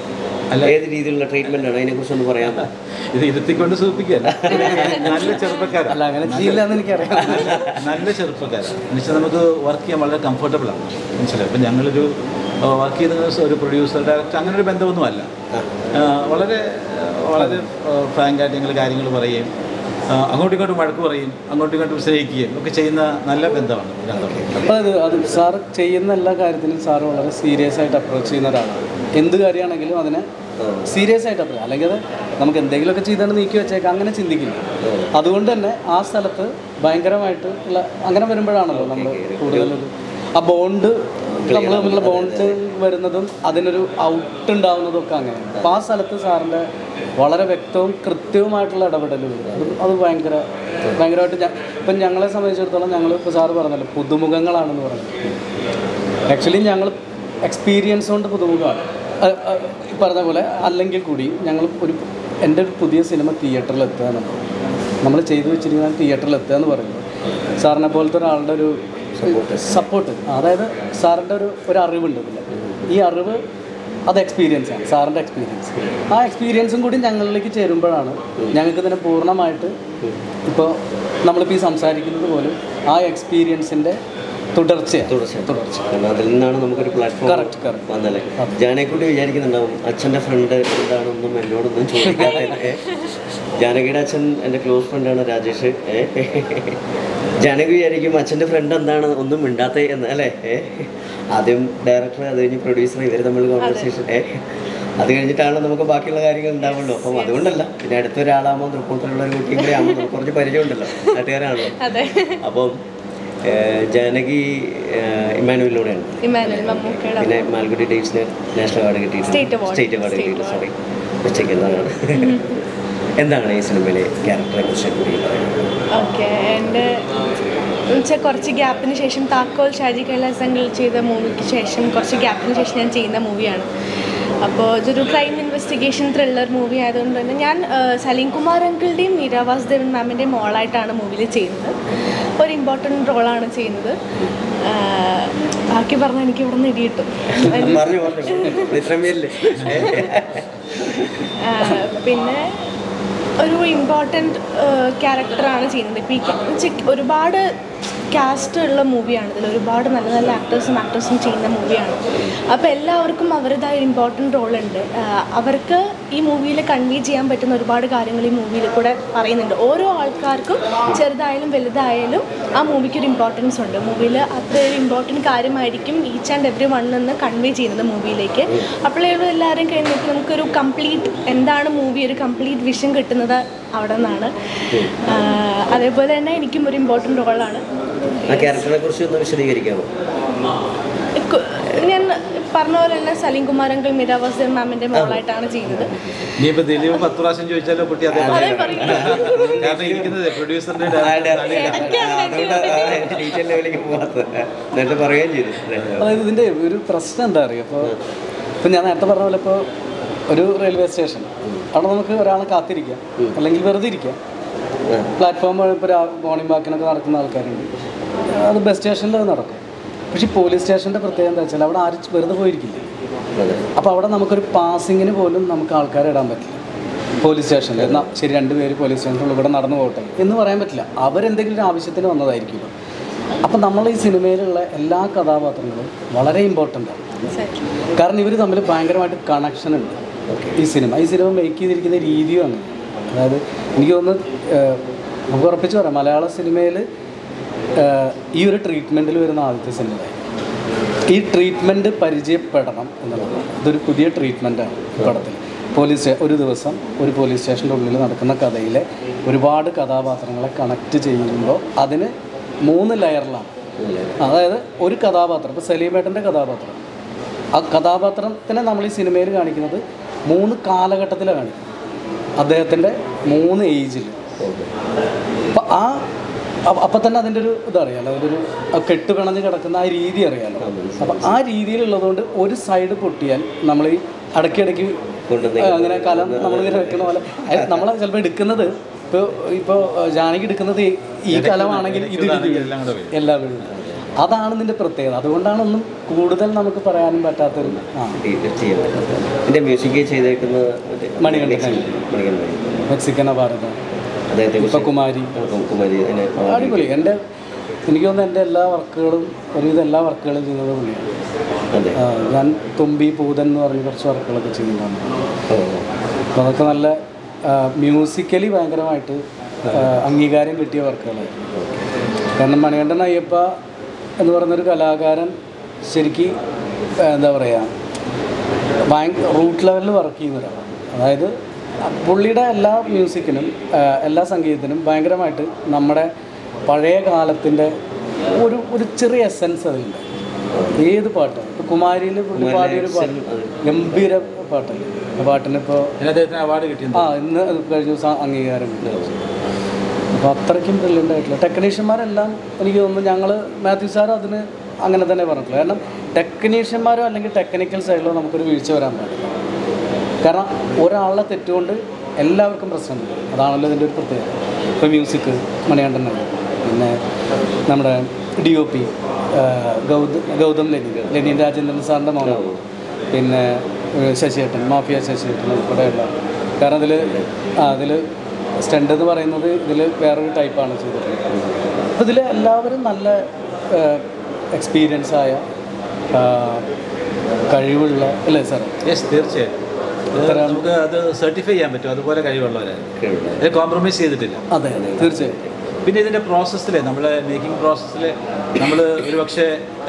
ഏത് രീതിയിലുള്ള ട്രീറ്റ്മെൻ്റ് ആണ് അതിനെക്കുറിച്ച് ഒന്ന് പറയാമോ ഇത് ഇരുത്തിക്കൊണ്ട് സൂചിപ്പിക്കുകയല്ല നല്ല ചെറുപ്പക്കാരാണ് അല്ല അങ്ങനെ ചെയ്യില്ല എന്ന് എനിക്കറിയാം നല്ല നല്ല ചെറുപ്പക്കാരാണ് എന്നുവെച്ചാൽ നമുക്ക് വർക്ക് ചെയ്യാൻ വളരെ കംഫർട്ടബിൾ ആണ് മനസ്സിലായി അപ്പം ഞങ്ങളൊരു വർക്ക് ചെയ്യുന്ന ദിവസം ഒരു പ്രൊഡ്യൂസർ ഡയറക്ടർ അങ്ങനെ ഒരു ബന്ധമൊന്നുമല്ല ആ, വളരെ ആ, വളരെ ഫ്രാങ്കായിട്ട് ഞങ്ങൾ കാര്യങ്ങൾ പറയുകയും ആ, അങ്ങോട്ടും ഇങ്ങോട്ടും വഴക്ക് പറയും അങ്ങോട്ടും ഇങ്ങോട്ടും സ്നേഹിക്കുകയും ഒക്കെ ചെയ്യുന്ന നല്ല ബന്ധമാണ് ഇതിനകത്തുള്ളത് അപ്പോൾ അത് അത് സാർ ചെയ്യുന്ന എല്ലാ കാര്യത്തിനും സാർ വളരെ സീരിയസ് ആയിട്ട് അപ്രോച്ച് ചെയ്യുന്ന ഒരാളാണ് എന്ത് കാര്യമാണെങ്കിലും അതിനെ സീരിയസ് ആയിട്ട് അപ്രോച്ച് അല്ലെങ്കിൽ അത് നമുക്ക് എന്തെങ്കിലുമൊക്കെ ചെയ്താണ് നീക്കി വെച്ചേക്കാം അങ്ങനെ ചിന്തിക്കില്ല അതുകൊണ്ട് തന്നെ ആ സ്ഥലത്ത് ഭയങ്കരമായിട്ട് ഉള്ള അങ്ങനെ വരുമ്പോഴാണല്ലോ നമ്മൾ കൂടുതലൊരു ആ ബോണ്ട് നമ്മൾ തമ്മിലുള്ള ബോണ്ട് വരുന്നതും അതിനൊരു ഔട്ട് ഉണ്ടാവുന്നതും ഒക്കെ അങ്ങനെയാണ് അപ്പോൾ ആ സ്ഥലത്ത് സാറിൻ്റെ വളരെ വ്യക്തവും കൃത്യവുമായിട്ടുള്ള ഇടപെടലുകൾ അത് അത് ഭയങ്കര ഭയങ്കരമായിട്ട് ഞ- ഇപ്പം ഞങ്ങളെ സംബന്ധിച്ചിടത്തോളം ഞങ്ങൾ ഇപ്പോൾ സാറ് പറഞ്ഞല്ലോ പുതുമുഖങ്ങളാണെന്ന് പറഞ്ഞത് ആക്ച്വലി ഞങ്ങൾ എക്സ്പീരിയൻസ് കൊണ്ട് പുതുമുഖമാണ് അ- അ- ഈ പറഞ്ഞ പോലെ അല്ലെങ്കിൽ കൂടി ഞങ്ങൾ ഒരു എൻ്റെ ഒരു പുതിയ സിനിമ തിയേറ്ററിൽ എത്തുക എന്നുള്ളത് നമ്മൾ ചെയ്തു വെച്ചിരിക്കുന്ന തിയേറ്ററിൽ എത്തുക എന്ന് പറയുമ്പോൾ സാറിനെ പോലത്തെ ഒരാളുടെ ഒരു സപ്പോർട്ട് അതായത് സാറിൻ്റെ ഒരു ഒരു അറിവുണ്ട് ഇതിൽ ഈ അറിവ് അത് എക്സ്പീരിയൻസ് ആണ് സാറിൻ്റെ എക്സ്പീരിയൻസ് ആ എക്സ്പീരിയൻസും കൂടി ഞങ്ങളിലേക്ക് ചേരുമ്പോഴാണ് ഞങ്ങൾക്ക് ഇതിനെ പൂർണ്ണമായിട്ട് ഇപ്പോൾ നമ്മളിപ്പോൾ ഈ സംസാരിക്കുന്നത് പോലും ആ എക്സ്പീരിയൻസിൻ്റെ തുടർച്ചയാണ് തുടർച്ചയായും തുടർച്ച കാരണം അതിൽ നിന്നാണ് നമുക്കൊരു പ്ലാറ്റ്ഫോം Correct, correct. വന്നല്ലേ ജാനക്കുട്ടി വിചാരിക്കുന്നുണ്ടാവും അച്ഛൻ്റെ ഫ്രണ്ട് എന്താണെന്നും എന്നോടൊന്നും ചോദിക്കാതെ ജാനകിയുടെ അച്ഛൻ എൻ്റെ ക്ലോസ് ഫ്രണ്ടാണ് രാജേഷ് ഏ? ജാനകി വിചാരിക്കും അച്ഛൻ്റെ ഫ്രണ്ട് എന്താണ് ഒന്നും മിണ്ടാത്തേ എന്ന് അല്ലേ ഏ? ആദ്യം ഡയറക്ടർ അത് കഴിഞ്ഞ് പ്രൊഡ്യൂസർ ഇവർ തമ്മിൽ കോൺവെർസേഷൻ ഏ അത് കഴിഞ്ഞിട്ടാണ് നമുക്ക് ബാക്കിയുള്ള കാര്യങ്ങൾ ഉണ്ടാവുള്ളൂ അപ്പം അതുകൊണ്ടല്ല പിന്നെ അടുത്തൊരാളാകുമ്പോൾ തൃപ്പൂണിത്തുള്ള ഒരു കുട്ടിയും കൂടെ ആകുമ്പോൾ നമുക്ക് കുറച്ച് പരിചയമുണ്ടല്ലോ നാട്ടുകാരാണല്ലോ അതെ അപ്പം ഏഹ്, ജാനകി ഏഹ്, ഇമ്മാനുവലിലൂടെയാണ് ഇമാനുവൽ മമ്മൂക്കയുടെ പിന്നെ മാൽഗുഡി ഡേറ്റ്സിന് നാഷണൽ അവാർഡ് കിട്ടിയിട്ടുണ്ട് State award. State award State കിട്ടിയിട്ടുണ്ട് സോറി ഉച്ചയ്ക്കുന്നതാണ് എന്താണ് ഈ സിനിമയിലെ ക്യാരക്ടറെ കുറിച്ച് കൂടി പറയുന്നത് ഓക്കെ എൻ്റെ എന്നുവെച്ചാൽ കുറച്ച് ഗ്യാപ്പിന് ശേഷം താക്കോൽ ഷാജി കൈലാസങ്ങൾ ചെയ്ത മൂവിക്ക് ശേഷം കുറച്ച് ഗ്യാപ്പിന് ശേഷം ഞാൻ ചെയ്യുന്ന മൂവിയാണ് അപ്പോൾ ഇതൊരു ക്രൈം ഇൻവെസ്റ്റിഗേഷൻ ത്രില്ലർ മൂവി ആയതുകൊണ്ട് തന്നെ ഞാൻ ആ, സലീം കുമാർ അങ്കിളുടെയും മീര വാസുദേവൻ മാമിൻ്റെയും മോളായിട്ടാണ് മൂവിയിൽ ചെയ്യുന്നത് ഒരു ഇമ്പോർട്ടൻറ്റ് റോളാണ് ചെയ്യുന്നത് ആ, ബാക്കി പറഞ്ഞാൽ എനിക്ക് ഇവിടെ നിന്ന് ഇടിയിട്ടു പറഞ്ഞു പറഞ്ഞു ഇത്രയും പേരില്ലേ ആ, പിന്നെ ഒരു ഇമ്പോർട്ടൻറ്റ് ക്യാരക്ടറാണ് ചെയ്യുന്നത് ഇപ്പോൾ ഈ ca- വെച്ചാ ഒരുപാട് കാസ്റ്റ് ഉള്ള മൂവിയാണ് ഇതിൽ ഒരുപാട് നല്ല നല്ല ആക്ടേഴ്സും ആക്ട്രസും ചെയ്യുന്ന മൂവിയാണ് അപ്പോൾ എല്ലാവർക്കും അവരുടേതായ ഇമ്പോർട്ടൻറ്റ് റോളുണ്ട് അവർക്ക് ഈ മൂവിയിൽ കൺവേ ചെയ്യാൻ പറ്റുന്ന ഒരുപാട് കാര്യങ്ങൾ ഈ മൂവിയിൽ കൂടെ പറയുന്നുണ്ട് ഓരോ ആൾക്കാർക്കും ചെറുതായാലും വലുതായാലും ആ മൂവിക്ക് ഒരു ഇമ്പോർട്ടൻസ് ഉണ്ട് മൂവിയിൽ അത്ര ഒരു ഇമ്പോർട്ടൻറ്റ് കാര്യമായിരിക്കും ഈച്ച് ആൻഡ് എവറി വൺ എന്ന് കൺവേ ചെയ്യുന്നത് മൂവിയിലേക്ക് അപ്പോഴേ എല്ലാവരും കഴിഞ്ഞിട്ട് നമുക്കൊരു കംപ്ലീറ്റ് എന്താണ് മൂവി ഒരു കംപ്ലീറ്റ് വിഷൻ കിട്ടുന്നത് അവിടെ നിന്നാണ് അതേപോലെ തന്നെ എനിക്കും ഒരു ഇമ്പോർട്ടൻറ്റ് റോളാണ് ആ ക്യാരക്ടറെ കുറിച്ച് ഒന്ന് വിശദീകരിക്കാമോ കു- ഞാൻ പറഞ്ഞ പോലെ തന്നെ സലീം കുമാർ അങ്കിൾ മീര വാസുദേവൻ മാമിൻ്റെ മോളായിട്ടാണ് ചെയ്യുന്നത് ഇനിയിപ്പോൾ ദിലീപ് പത്ത് പ്രാവശ്യം ചോദിച്ചാലോ കുട്ടി അതേ അതേ പറയും. പറയും കാരണം ഇരിക്കുന്നത് പ്രൊഡ്യൂസറിന്റെ അതുകൊണ്ട് ഡീറ്റെയിൽ ലെവലിലേക്ക് പോകാത്തത് നേരത്തെ പറയുകയും ചെയ്തു അല്ലേ? അതായത് ഇതിൻ്റെ ഒരു പ്രശ്നം എന്താ അറിയുക ഇപ്പോൾ ഇപ്പം ഞാൻ നേരത്തെ പറഞ്ഞ പോലെ ഇപ്പോൾ ഒരു റെയിൽവേ സ്റ്റേഷൻ അവിടെ നമുക്ക് ഒരാളെ കാത്തിരിക്കാം അല്ലെങ്കിൽ വെറുതെ ഇരിക്കാം ആ. പ്ലാറ്റ്ഫോം ഇപ്പോൾ മോർണിംഗ് വാക്കിനൊക്കെ നടക്കുന്ന ആൾക്കാരുണ്ട് അത് ബസ് സ്റ്റേഷനിൽ അത് നടക്കും പക്ഷേ പോലീസ് സ്റ്റേഷൻ്റെ പ്രത്യേകത എന്താ വെച്ചാൽ അവിടെ ആരും വെറുതെ പോയിരിക്കില്ല അതെ അപ്പോൾ അവിടെ നമുക്കൊരു പാസിങ്ങിന് പോലും നമുക്ക് ആൾക്കാരെ ഇടാൻ പറ്റില്ല പോലീസ് സ്റ്റേഷനിൽ എന്നാൽ ശരി രണ്ടുപേര് പോലീസ് സ്റ്റേഷനിൽ കൂടെ നടന്നു പോകട്ടെ എന്ന് പറയാൻ പറ്റില്ല അവരെന്തെങ്കിലും ഒരു ആവശ്യത്തിന് വന്നതായിരിക്കും അപ്പം നമ്മൾ ഈ സിനിമയിലുള്ള എല്ലാ കഥാപാത്രങ്ങളും വളരെ ഇമ്പോർട്ടൻ്റ് ആണ് കാരണം ഇവർ തമ്മിൽ ഭയങ്കരമായിട്ട് കണക്ഷൻ ഉണ്ട് ഈ സിനിമ ഈ സിനിമ മേക്ക് ചെയ്തിരിക്കുന്ന രീതിയും അങ്ങനെ അതായത് എനിക്ക് തോന്നുന്നു ഏഹ്, നമുക്ക് ഉറപ്പിച്ച് പറയാം മലയാള സിനിമയിൽ ഈ ഒരു ട്രീറ്റ്മെൻറ്റിൽ വരുന്ന ആദ്യത്തെ സിനിമ ഈ ട്രീറ്റ്മെൻറ്റ് പരിചയപ്പെടണം എന്നുള്ളത് ഇതൊരു പുതിയ ട്രീറ്റ്മെൻറ്റാണ് പടത്തിൽ പോലീസ് സ്റ്റേ- ഒരു ദിവസം ഒരു പോലീസ് സ്റ്റേഷൻ്റെ ഉള്ളിൽ നടക്കുന്ന കഥയിലെ ഒരുപാട് കഥാപാത്രങ്ങളെ കണക്ട് ചെയ്യുമ്പോൾ അതിന് മൂന്ന് ലെയറിലാണ് അതായത് ഒരു കഥാപാത്രം ഇപ്പോൾ സലീമേട്ടൻ്റെ കഥാപാത്രം ആ കഥാപാത്രത്തിനെ നമ്മൾ ഈ സിനിമയിൽ കാണിക്കുന്നത് മൂന്ന് കാലഘട്ടത്തിലാണ് കാണിക്കുന്നത് അദ്ദേഹത്തിൻ്റെ മൂന്ന് ഏജിൽ അപ്പം ആ അപ്പ- അപ്പം തന്നെ അതിൻ്റെ ഒരു ഇതറിയാലോ അതിൻ്റെ ഒരു ആ കെട്ട് പിണഞ്ഞ് കിടക്കുന്ന ആ രീതി അറിയാലോ അപ്പം ആ രീതിയിലുള്ളതുകൊണ്ട് ഒരു സൈഡ് പൊട്ടിയാൽ നമ്മൾ ഈ ഇടയ്ക്കിടയ്ക്ക് കൊണ്ടുവന്ന് ആ, അങ്ങനെ കലം നമ്മളിങ്ങനെ വെക്കണ പോലെ നമ്മൾ ചിലപ്പോൾ എടുക്കുന്നത് ഇപ്പോൾ ഇപ്പോൾ ജാനകി എടുക്കുന്നത് ഈ- ഈ കലമാണെങ്കിൽ ഇത് ഇടിഞ്ഞ് വീഴും. എല്ലാം കൂടെ വീഴും. എല്ലാം വീഴും അതാണ് ഇതിൻ്റെ പ്രത്യേകത അതുകൊണ്ടാണ് ഒന്നും കൂടുതൽ നമുക്ക് പറയാനും പറ്റാത്തൊരു ആ ചെയ്യാൻ പറ്റാത്ത ഇതിന്റെ മ്യൂസിക് ചെയ്തേക്കുന്നത് മറ്റേ മണികണ്ഠൻ. മണികണ്ഠൻ മെക്സിക്കൻ ഭാരതം അദ്ദേഹത്തെ ഇപ്പം കുമാരി കുമാരി അതിനെ അടിപൊളി എൻ്റെ എനിക്ക് തോന്നുന്നു എൻ്റെ എല്ലാ വർക്കുകളും ഒരുവിധം എല്ലാ വർക്കുകളും ചെയ്യുന്നത് പുള്ളിയാണ് അതെ ആ, ഞാൻ തുമ്പി പൂതൻ എന്ന് പറഞ്ഞ് കുറച്ച് വർക്കുകളൊക്കെ ചെയ്യുന്നുണ്ടാണ് ഓ, അപ്പോൾ അതൊക്കെ നല്ല മ്യൂസിക്കലി ഭയങ്കരമായിട്ട് ആ, അംഗീകാരം കിട്ടിയ വർക്കുകളായിരുന്നു കാരണം മണികണ്ഠൻ അയ്യപ്പ എന്ന് പറയുന്നൊരു കലാകാരൻ ശരിക്ക് ആ, എന്താ പറയുക ഭയങ്കര റൂട്ട് ലെവലിൽ വർക്ക് ചെയ്യുന്ന ഒരാളാണ് അതായത് പുള്ളിയുടെ എല്ലാ മ്യൂസിക്കിനും ആ, എല്ലാ സംഗീതത്തിനും ഭയങ്കരമായിട്ട് നമ്മുടെ പഴയ കാലത്തിൻ്റെ ഒരു ഒരു ചെറിയ എസെൻസ് അതിലുണ്ട് ഏത് പാട്ട് ഇപ്പോൾ കുമാരിയിൽ പുള്ളി പാടിയ ഒരു പാട്ട് ഗംഭീര പാട്ടല്ലേ ആ പാട്ടിന് ഇപ്പോൾ പിന്നെ അദ്ദേഹത്തിന് അവാർഡ് കിട്ടിയത് ആ ഇന്ന് കഴിഞ്ഞ ദിവസം അംഗീകാരം കിട്ടി അപ്പോൾ അത്രയ്ക്കും ബ്രില്യൻ്റ് ആയിട്ടുള്ള ടെക്നീഷ്യന്മാരെല്ലാം എനിക്ക് തോന്നുന്നു ഞങ്ങൾ മാത്യു സാർ അതിന് അങ്ങനെ തന്നെ പറഞ്ഞിട്ടുള്ളൂ കാരണം ടെക്നീഷ്യന്മാരോ അല്ലെങ്കിൽ ടെക്നിക്കൽ സൈഡിലോ നമുക്കൊരു വീഴ്ച വരാൻ പാടില്ല കാരണം ഒരാളുടെ തെറ്റുകൊണ്ട് എല്ലാവർക്കും പ്രശ്നം വരും അതാണല്ലോ ഇതിൻ്റെ ഒരു പ്രത്യേകത ഇപ്പോൾ മ്യൂസിക് മണികണ്ഠൻ നായർ പിന്നെ നമ്മുടെ D O P Gautham Gautham Lenin Lenin Rajendran സാറിൻ്റെ മൗനം പിന്നെ ഏഹ്, ശശിയേട്ടൻ മാഫിയ ശശിയേട്ടൻ ഉൾപ്പെടെയുള്ള കാരണം അതിൽ അതിൽ സ്റ്റണ്ട് എന്ന് പറയുന്നത് ഇതിൽ വേറൊരു ടൈപ്പാണ് ചെയ്തിട്ടുള്ളത് അപ്പോൾ ഇതിൽ എല്ലാവരും നല്ല എക്സ്പീരിയൻസ് ആയ ആ, കഴിവുള്ള അല്ലേ സാറേ യെസ് തീർച്ചയായും ഇത് നമുക്ക് അത് സർട്ടിഫൈ ചെയ്യാൻ പറ്റും അതുപോലെ കഴിവുള്ളവരായിരുന്നു കേട്ടില്ല. ഇത് കോംപ്രമൈസ് ചെയ്തിട്ടില്ല അതെ അതെ തീർച്ചയായും പിന്നെ ഇതിൻ്റെ പ്രോസസ്സിൽ നമ്മൾ മേക്കിംഗ് പ്രോസസ്സിൽ നമ്മൾ ഒരു പക്ഷേ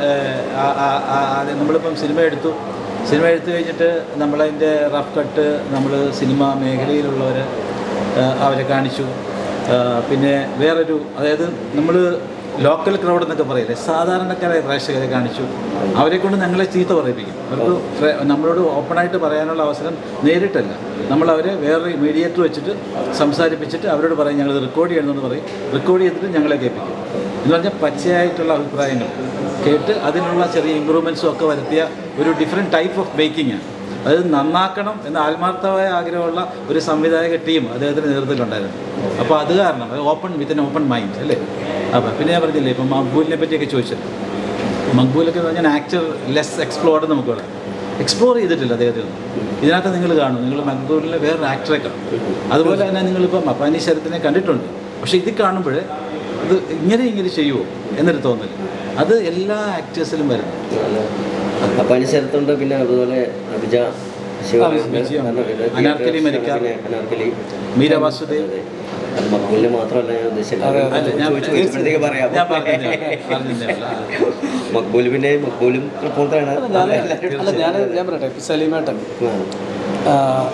നമ്മളിപ്പം സിനിമ എടുത്തു സിനിമ എടുത്തു കഴിഞ്ഞിട്ട് നമ്മളതിൻ്റെ റഫ് കട്ട് നമ്മൾ സിനിമ മേഖലയിലുള്ളവർ അവരെ കാണിച്ചു ആ, പിന്നെ വേറൊരു അതായത് നമ്മൾ ലോക്കൽ ക്രൗഡ് എന്നൊക്കെ പറയില്ലേ സാധാരണക്കാരായ പ്രേക്ഷകരെ കാണിച്ചു അവരെ കൊണ്ട് ഞങ്ങളെ ചീത്ത പറയിപ്പിക്കും അവർക്ക് ഫ്ര- നമ്മളോട് ഓപ്പണായിട്ട് പറയാനുള്ള അവസരം നേരിട്ടല്ല നമ്മൾ അവരെ വേറൊരു മീഡിയേറ്റർ വെച്ചിട്ട് സംസാരിപ്പിച്ചിട്ട് അവരോട് പറയും ഞങ്ങൾ റെക്കോർഡ് ചെയ്യണമെന്ന് പറയും റെക്കോർഡ് ചെയ്തിട്ട് ഞങ്ങളെ കേൾപ്പിക്കും എന്ന് പറഞ്ഞാൽ പച്ചയായിട്ടുള്ള അഭിപ്രായങ്ങൾ കേട്ട് അതിനുള്ള ചെറിയ ഇമ്പ്രൂവ്മെൻറ്റ്സും ഒക്കെ വരുത്തിയ ഒരു ഡിഫറെൻറ്റ് ടൈപ്പ് ഓഫ് മേക്കിംഗ് ആണ് അത് നന്നാക്കണം എന്ന ആത്മാർത്ഥമായ ആഗ്രഹമുള്ള ഒരു സംവിധായക ടീം അദ്ദേഹത്തിൻ്റെ നേതൃത്വത്തിലുണ്ടായിരുന്നു അപ്പോൾ അത് കാരണം open with an open mind അല്ലേ അപ്പം പിന്നെ ഞാൻ പറഞ്ഞില്ലേ ഇപ്പം മക്ബൂലിനെ പറ്റിയൊക്കെ ചോദിച്ചത് മക്ബൂലൊക്കെ എന്ന് പറഞ്ഞാൽ ആക്ടർ ലെസ് എക്സ്പ്ലോർഡ് നമുക്ക് പറയാം എക്സ്പ്ലോർ ചെയ്തിട്ടില്ല അദ്ദേഹത്തെ ഒന്നും ഇതിനകത്ത് നിങ്ങൾ കാണും നിങ്ങൾ മക്ബൂലിലെ വേറൊരു ആക്ടറെ കാണും അതുപോലെ തന്നെ നിങ്ങളിപ്പോൾ മപ്പാനി ശരത്തിനെ കണ്ടിട്ടുണ്ട് പക്ഷേ ഇത് കാണുമ്പോൾ ഇത് ഇങ്ങനെ ഇങ്ങനെ ചെയ്യുമോ എന്നൊരു തോന്നൽ അത് എല്ലാ ആക്ടേഴ്സിലും വരുന്നു അപ്പൊ അനുസരത്തുണ്ട് പിന്നെ അതുപോലെ അഭിജ ശിവ വിജയം. അനാർക്കലി മരിക്ക. പിന്നെ അനാർക്കലി മീര വാസുദേവ് അതെ അത് മക്ബൂലിനെ മാത്രമല്ല ഞാൻ ഉദ്ദേശിച്ചത് അല്ല, ഞാൻ ചോദിച്ചു ചോദിച്ചപ്പോഴത്തേക്ക് പറയാം ഞാൻ പറഞ്ഞതേ ഉള്ളൂ. പറഞ്ഞതേ ഉള്ളൂ. മക്ബൂൽ പിന്നെ മക്ബൂലും റിപ്പോർട്ടറാണ് ഞാൻ അല്ല ഞാൻ ഞാൻ പറയട്ടെ ഇപ്പം സലീമേട്ടൻ ആ,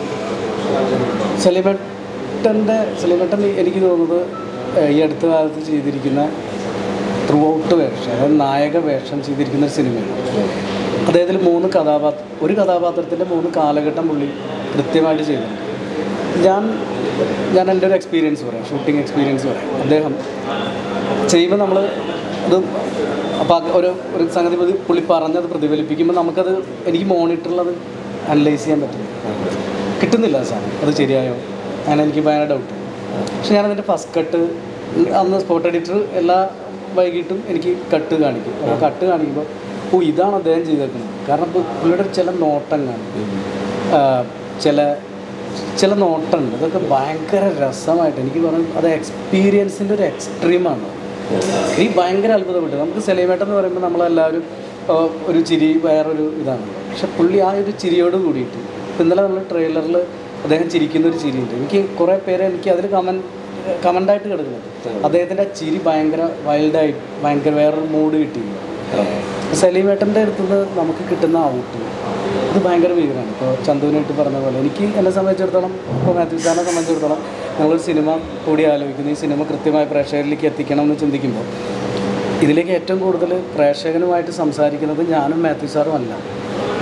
സലീമേട്ടൻ്റെ സലീമേട്ടൻ എനിക്ക് തോന്നുന്നത് ഏഹ്, ഈ അടുത്ത കാലത്ത് ചെയ്തിരിക്കുന്ന ത്രൂ ഔട്ട് വേഷം അതായത് നായക വേഷം ചെയ്തിരിക്കുന്ന ഒരു സിനിമയാണ് അദ്ദേഹത്തിൽ മൂന്ന് കഥാപാത്രം ഒരു കഥാപാത്രത്തിൻ്റെ മൂന്ന് കാലഘട്ടം പുള്ളി കൃത്യമായിട്ട് ചെയ്തിട്ടുണ്ട് ഞാൻ ഞാൻ എൻ്റെ ഒരു എക്സ്പീരിയൻസ് പറയാം ഷൂട്ടിംഗ് എക്സ്പീരിയൻസ് പറയാം അദ്ദേഹം ചെയ്യുമ്പോൾ നമ്മൾ അത് അപ്പോൾ ഒരു ഒരു സംഗതി പ്രതി- പുള്ളി പറഞ്ഞത് പ്രതിഫലിപ്പിക്കുമ്പോൾ നമുക്കത് എനിക്ക് മോണിറ്ററിൽ അത് അനലൈസ് ചെയ്യാൻ പറ്റില്ല കിട്ടുന്നില്ല ആ സാധനം അത് ശരിയായോ അങ്ങനെ എനിക്ക് ഭയങ്കര ഡൗട്ട് പക്ഷെ ഞാനതിൻ്റെ ഫസ്റ്റ് കട്ട് അന്ന് സ്പോട്ട് എഡിറ്റർ എല്ലാ വൈകിട്ടും എനിക്ക് കട്ട് കാണിക്കും അപ്പോൾ കട്ട് കാണിക്കുമ്പോൾ ഓ ഇതാണ് അദ്ദേഹം ചെയ്തേക്കുന്നത് കാരണം ഇപ്പോൾ പുള്ളിയുടെ ചില നോട്ടം കാണും ആ, ചില ചില നോട്ടമുണ്ട് അതൊക്കെ ഭയങ്കര രസമായിട്ട് എനിക്ക് പറഞ്ഞു അത് എക്സ്പീരിയൻസിൻ്റെ ഒരു എക്സ്ട്രീമാണ് എനിക്ക് ഭയങ്കര അത്ഭുതപ്പെട്ടു നമുക്ക് സെലൈമേട്ടൻ എന്ന് പറയുമ്പോൾ നമ്മളെല്ലാവരും ആ, ഒരു ചിരി വേറൊരു ഇതാണ് പക്ഷെ പുള്ളി ആ ഒരു ചിരിയോട് കൂടിയിട്ട് ഇപ്പം ഇന്നലെ നമ്മൾ ട്രെയിലറിൽ അദ്ദേഹം ചിരിക്കുന്ന ഒരു ചിരിയുണ്ട് എനിക്ക് കുറേ പേര് എനിക്ക് അതിൽ കമൻറ്റ് കമൻ്റായിട്ട് കിടക്കുന്നുണ്ട് അദ്ദേഹത്തിൻ്റെ ആ ചിരി ഭയങ്കര വൈൽഡായി ഭയങ്കര വേറൊരു മൂഡ് കിട്ടിയില്ല സലീമേട്ടൻ്റെ അടുത്തുനിന്ന് നമുക്ക് കിട്ടുന്ന ഔട്ട് ഇത് ഭയങ്കര ഭീകരമാണ് ഇപ്പോൾ ചന്തുവിനായിട്ട് പറഞ്ഞ പോലെ എനിക്ക് എന്നെ സംബന്ധിച്ചിടത്തോളം ഇപ്പോൾ മാത്യു സാറിനെ സംബന്ധിച്ചിടത്തോളം ഞങ്ങളൊരു സിനിമ കൂടി ആലോചിക്കുന്നു ഈ സിനിമ കൃത്യമായി പ്രേക്ഷകരിലേക്ക് എത്തിക്കണം എന്ന് ചിന്തിക്കുമ്പോൾ ഇതിലേക്ക് ഏറ്റവും കൂടുതൽ പ്രേക്ഷകനുമായിട്ട് സംസാരിക്കുന്നത് ഞാനും മാത്യു സാറും അല്ല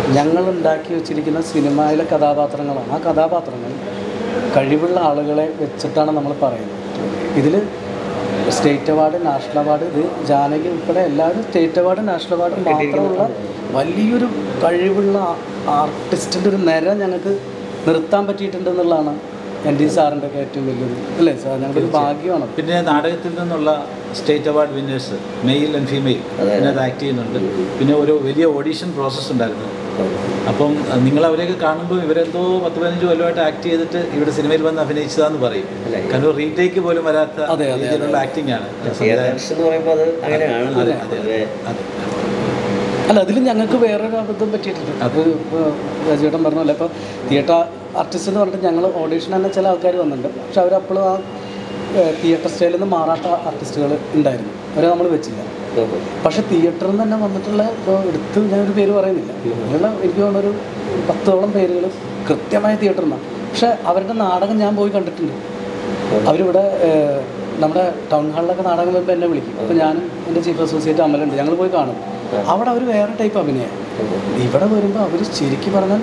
ഞങ്ങൾ ഉണ്ടാക്കി വെച്ചിരിക്കുന്ന സിനിമയിലെ കഥാപാത്രങ്ങളാണ് ആ കഥാപാത്രങ്ങൾ കഴിവുള്ള ആളുകളെ വെച്ചിട്ടാണ് നമ്മൾ പറയുന്നത് ഇതിൽ സ്റ്റേറ്റ് അവാർഡ് നാഷണൽ അവാർഡ് ഇത് ജാനകി ഉൾപ്പെടെ എല്ലാവരും സ്റ്റേറ്റ് അവാർഡ് നാഷണൽ അവാർഡ് മാത്രമുള്ള വലിയൊരു കഴിവുള്ള ആർട്ടിസ്റ്റിൻ്റെ ഒരു നിര ഞങ്ങൾക്ക് നിർത്താൻ പറ്റിയിട്ടുണ്ട് എന്നുള്ളതാണ് എൻ ഡി സാറിൻ്റെ ഒക്കെ ഏറ്റവും വലിയൊരു അല്ലേ സാർ ഞങ്ങളുടെ ഒരു ഭാഗ്യമാണ് പിന്നെ നാടകത്തിൽ നിന്നുള്ള state award winners male and female അതിനകത്ത് ആക്ട് ചെയ്യുന്നുണ്ട് പിന്നെ ഒരു വലിയ ഓഡീഷൻ പ്രോസസ്സ് ഉണ്ടായിരുന്നു അപ്പം അഹ് നിങ്ങൾ അവരെയൊക്കെ കാണുമ്പോൾ ഇവരെന്തോ പത്ത് പതിനഞ്ച് കൊല്ലമായിട്ട് ആക്ട് ചെയ്തിട്ട് ഇവിടെ സിനിമയിൽ വന്ന് അഭിനയിച്ചതാന്ന് പറയും കാരണം റീടേക്ക് പോലും വരാത്ത അതെ, അതെ, രീതിയിലുള്ള ആക്ടിംഗ് ആണ് ഏതാൻസ് എന്ന് പറയുമ്പോൾ അത് അങ്ങനെയാണല്ലോ പൊതുവെ അതെ അല്ല അതിൽ ഞങ്ങൾക്ക് വേറൊരു അബദ്ധം പറ്റിയിട്ടുണ്ട് അത് ഇപ്പോൾ രാജേട്ടൻ പറഞ്ഞ പോലെ ഇപ്പോൾ തിയേറ്റർ ആർട്ടിസ്റ്റ് എന്ന് പറഞ്ഞിട്ട് ഞങ്ങൾ ഓഡീഷൻ തന്നെ ചില ആൾക്കാർ വന്നിട്ടുണ്ട് പക്ഷെ അവരപ്പോഴും ആ തിയേറ്റർ സ്റ്റൈലിൽ നിന്ന് മാറാത്ത ആർട്ടിസ്റ്റുകൾ ഉണ്ടായിരുന്നു അവരെ നമ്മൾ വെച്ചില്ല ഓഹോ. പക്ഷെ തിയേറ്ററിൽ നിന്ന് തന്നെ വന്നിട്ടുള്ള ഇപ്പോൾ എടുത്ത് ഞാനൊരു പേര് പറയുന്നില്ല അങ്ങനെയുള്ള എനിക്ക് തോന്നുന്നൊരു പത്തോളം പേരുകൾ കൃത്യമായ തിയേറ്ററിൽ നിന്നാണ് പക്ഷെ അവരുടെ നാടകം ഞാൻ പോയി കണ്ടിട്ടുണ്ട് അവരിവിടെ ഏഹ്, നമ്മുടെ ടൗൺ ഹാളിലൊക്കെ നാടകം വരുമ്പോൾ എന്നെ വിളിക്കും അപ്പോൾ ഞാനും എൻ്റെ ചീഫ് അസോസിയേറ്റ് അമലുണ്ട് ഞങ്ങൾ പോയി കാണും അവിടെ അവർ വേറെ ടൈപ്പ് അഭിനയം ഇവിടെ വരുമ്പോൾ അവർ ശരിക്കും പറഞ്ഞാൽ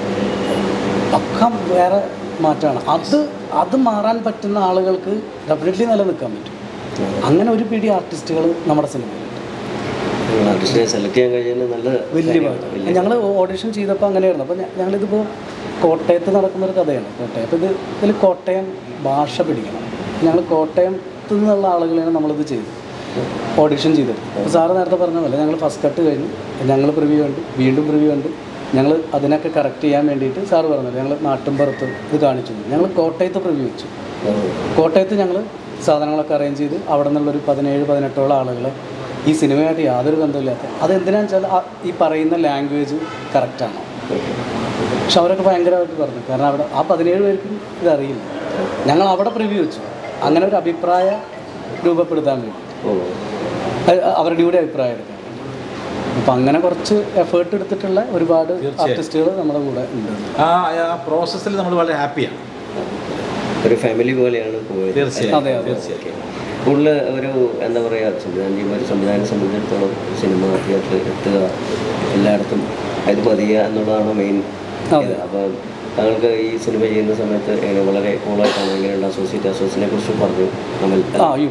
പക്ക വേറെ മാറ്റമാണ് അത് അത് മാറാൻ പറ്റുന്ന ആളുകൾക്ക് ഡെഫിനറ്റ്ലി നിലനിൽക്കാൻ പറ്റും അങ്ങനെ ഒരു പിടി ആർട്ടിസ്റ്റുകൾ നമ്മുടെ സിനിമയിലുണ്ട് ആർട്ടിസ്റ്റിനെ സെലക്ട് ചെയ്യാൻ കഴിഞ്ഞാൽ നല്ല വലിയ കാര്യമാണ്. ഭാഗം ഞങ്ങൾ ഓഡിഷൻ ചെയ്തപ്പോൾ അങ്ങനെയായിരുന്നു അപ്പോൾ ഞങ്ങളിതിപ്പോൾ കോട്ടയത്ത് നടക്കുന്നൊരു കഥയാണ് കോട്ടയം അപ്പോൾ ഇത് ഇതിൽ കോട്ടയം ഭാഷ പിടിക്കണം ഞങ്ങൾ കോട്ടയത്ത് നിന്നുള്ള ആളുകളെയാണ് നമ്മളിത് ചെയ്തത് ഓഡിഷൻ ചെയ്തത് അപ്പോൾ സാറ് നേരത്തെ പറഞ്ഞ പോലെ ഞങ്ങൾ ഫസ്റ്റ് കട്ട് കഴിഞ്ഞു ഞങ്ങൾ പ്രിവ്യൂ ഉണ്ട് വീണ്ടും പ്രിവ്യൂ ഉണ്ട് ഞങ്ങൾ അതിനൊക്കെ കറക്റ്റ് ചെയ്യാൻ വേണ്ടിയിട്ട് സാറ് പറഞ്ഞത് ഞങ്ങൾ നാട്ടിൻപുറത്ത് ഇത് കാണിച്ചു ഞങ്ങൾ കോട്ടയത്ത് പ്രിവ്യൂ വെച്ചു ഓഹോ. കോട്ടയത്ത് ഞങ്ങൾ സാധനങ്ങളൊക്കെ അറേഞ്ച് ചെയ്ത് അവിടെ നിന്നുള്ളൊരു പതിനേഴ് പതിനെട്ടോളം ആളുകളെ ഈ സിനിമയായിട്ട് യാതൊരു ബന്ധമില്ലാത്ത അതെന്തിനാന്ന് വെച്ചാൽ ആ- ഈ പറയുന്ന ലാംഗ്വേജ് കറക്റ്റാണോ പക്ഷെ അവരൊക്കെ ഭയങ്കരമായിട്ട് പറഞ്ഞു കാരണം അവിടെ ആ പതിനേഴ് പേർക്കും ഇതറിയില്ല ഞങ്ങൾ അവിടെ പ്രിവ്യൂ വെച്ചു അങ്ങനെ ഒരു അഭിപ്രായം രൂപപ്പെടുത്താൻ വേണ്ടി ഓ അത് അവരുടെ കൂടെ അഭിപ്രായം എടുക്കാൻ അപ്പം അങ്ങനെ കുറച്ച് എഫേർട്ട് എടുത്തിട്ടുള്ള ഒരുപാട് ആർട്ടിസ്റ്റുകൾ നമ്മുടെ കൂടെ ഉണ്ട് ആ ആ പ്രോസസ്സിൽ നമ്മൾ വളരെ ഹാപ്പിയാണ് ഒരു ഫാമിലി പോലെയാണ് പോയത് തീർച്ചയായും അതെ, അതെ. തീർച്ചയായും കൂടുതൽ ഒരു എന്താ പറയുക സംവിധാനം ചെയ്യുമ്പോൾ ഒരു സംവിധാനം സംബന്ധിച്ചിടത്തോളം സിനിമ തിയേറ്ററിൽ എത്തുക എല്ലായിടത്തും അത് പതിയുക എന്നുള്ളതാണ് മെയിൻ അതെ. അപ്പോൾ താങ്കൾക്ക് ഈ സിനിമ ചെയ്യുന്ന സമയത്ത് എങ്ങനെ വളരെ കൂളായിട്ടാണ് എങ്ങനെയുള്ള അസോസിയേറ്റ് അസോസിയേറ്റിനെ കുറിച്ച് പറഞ്ഞു നമ്മൾ ആ അയ്യോ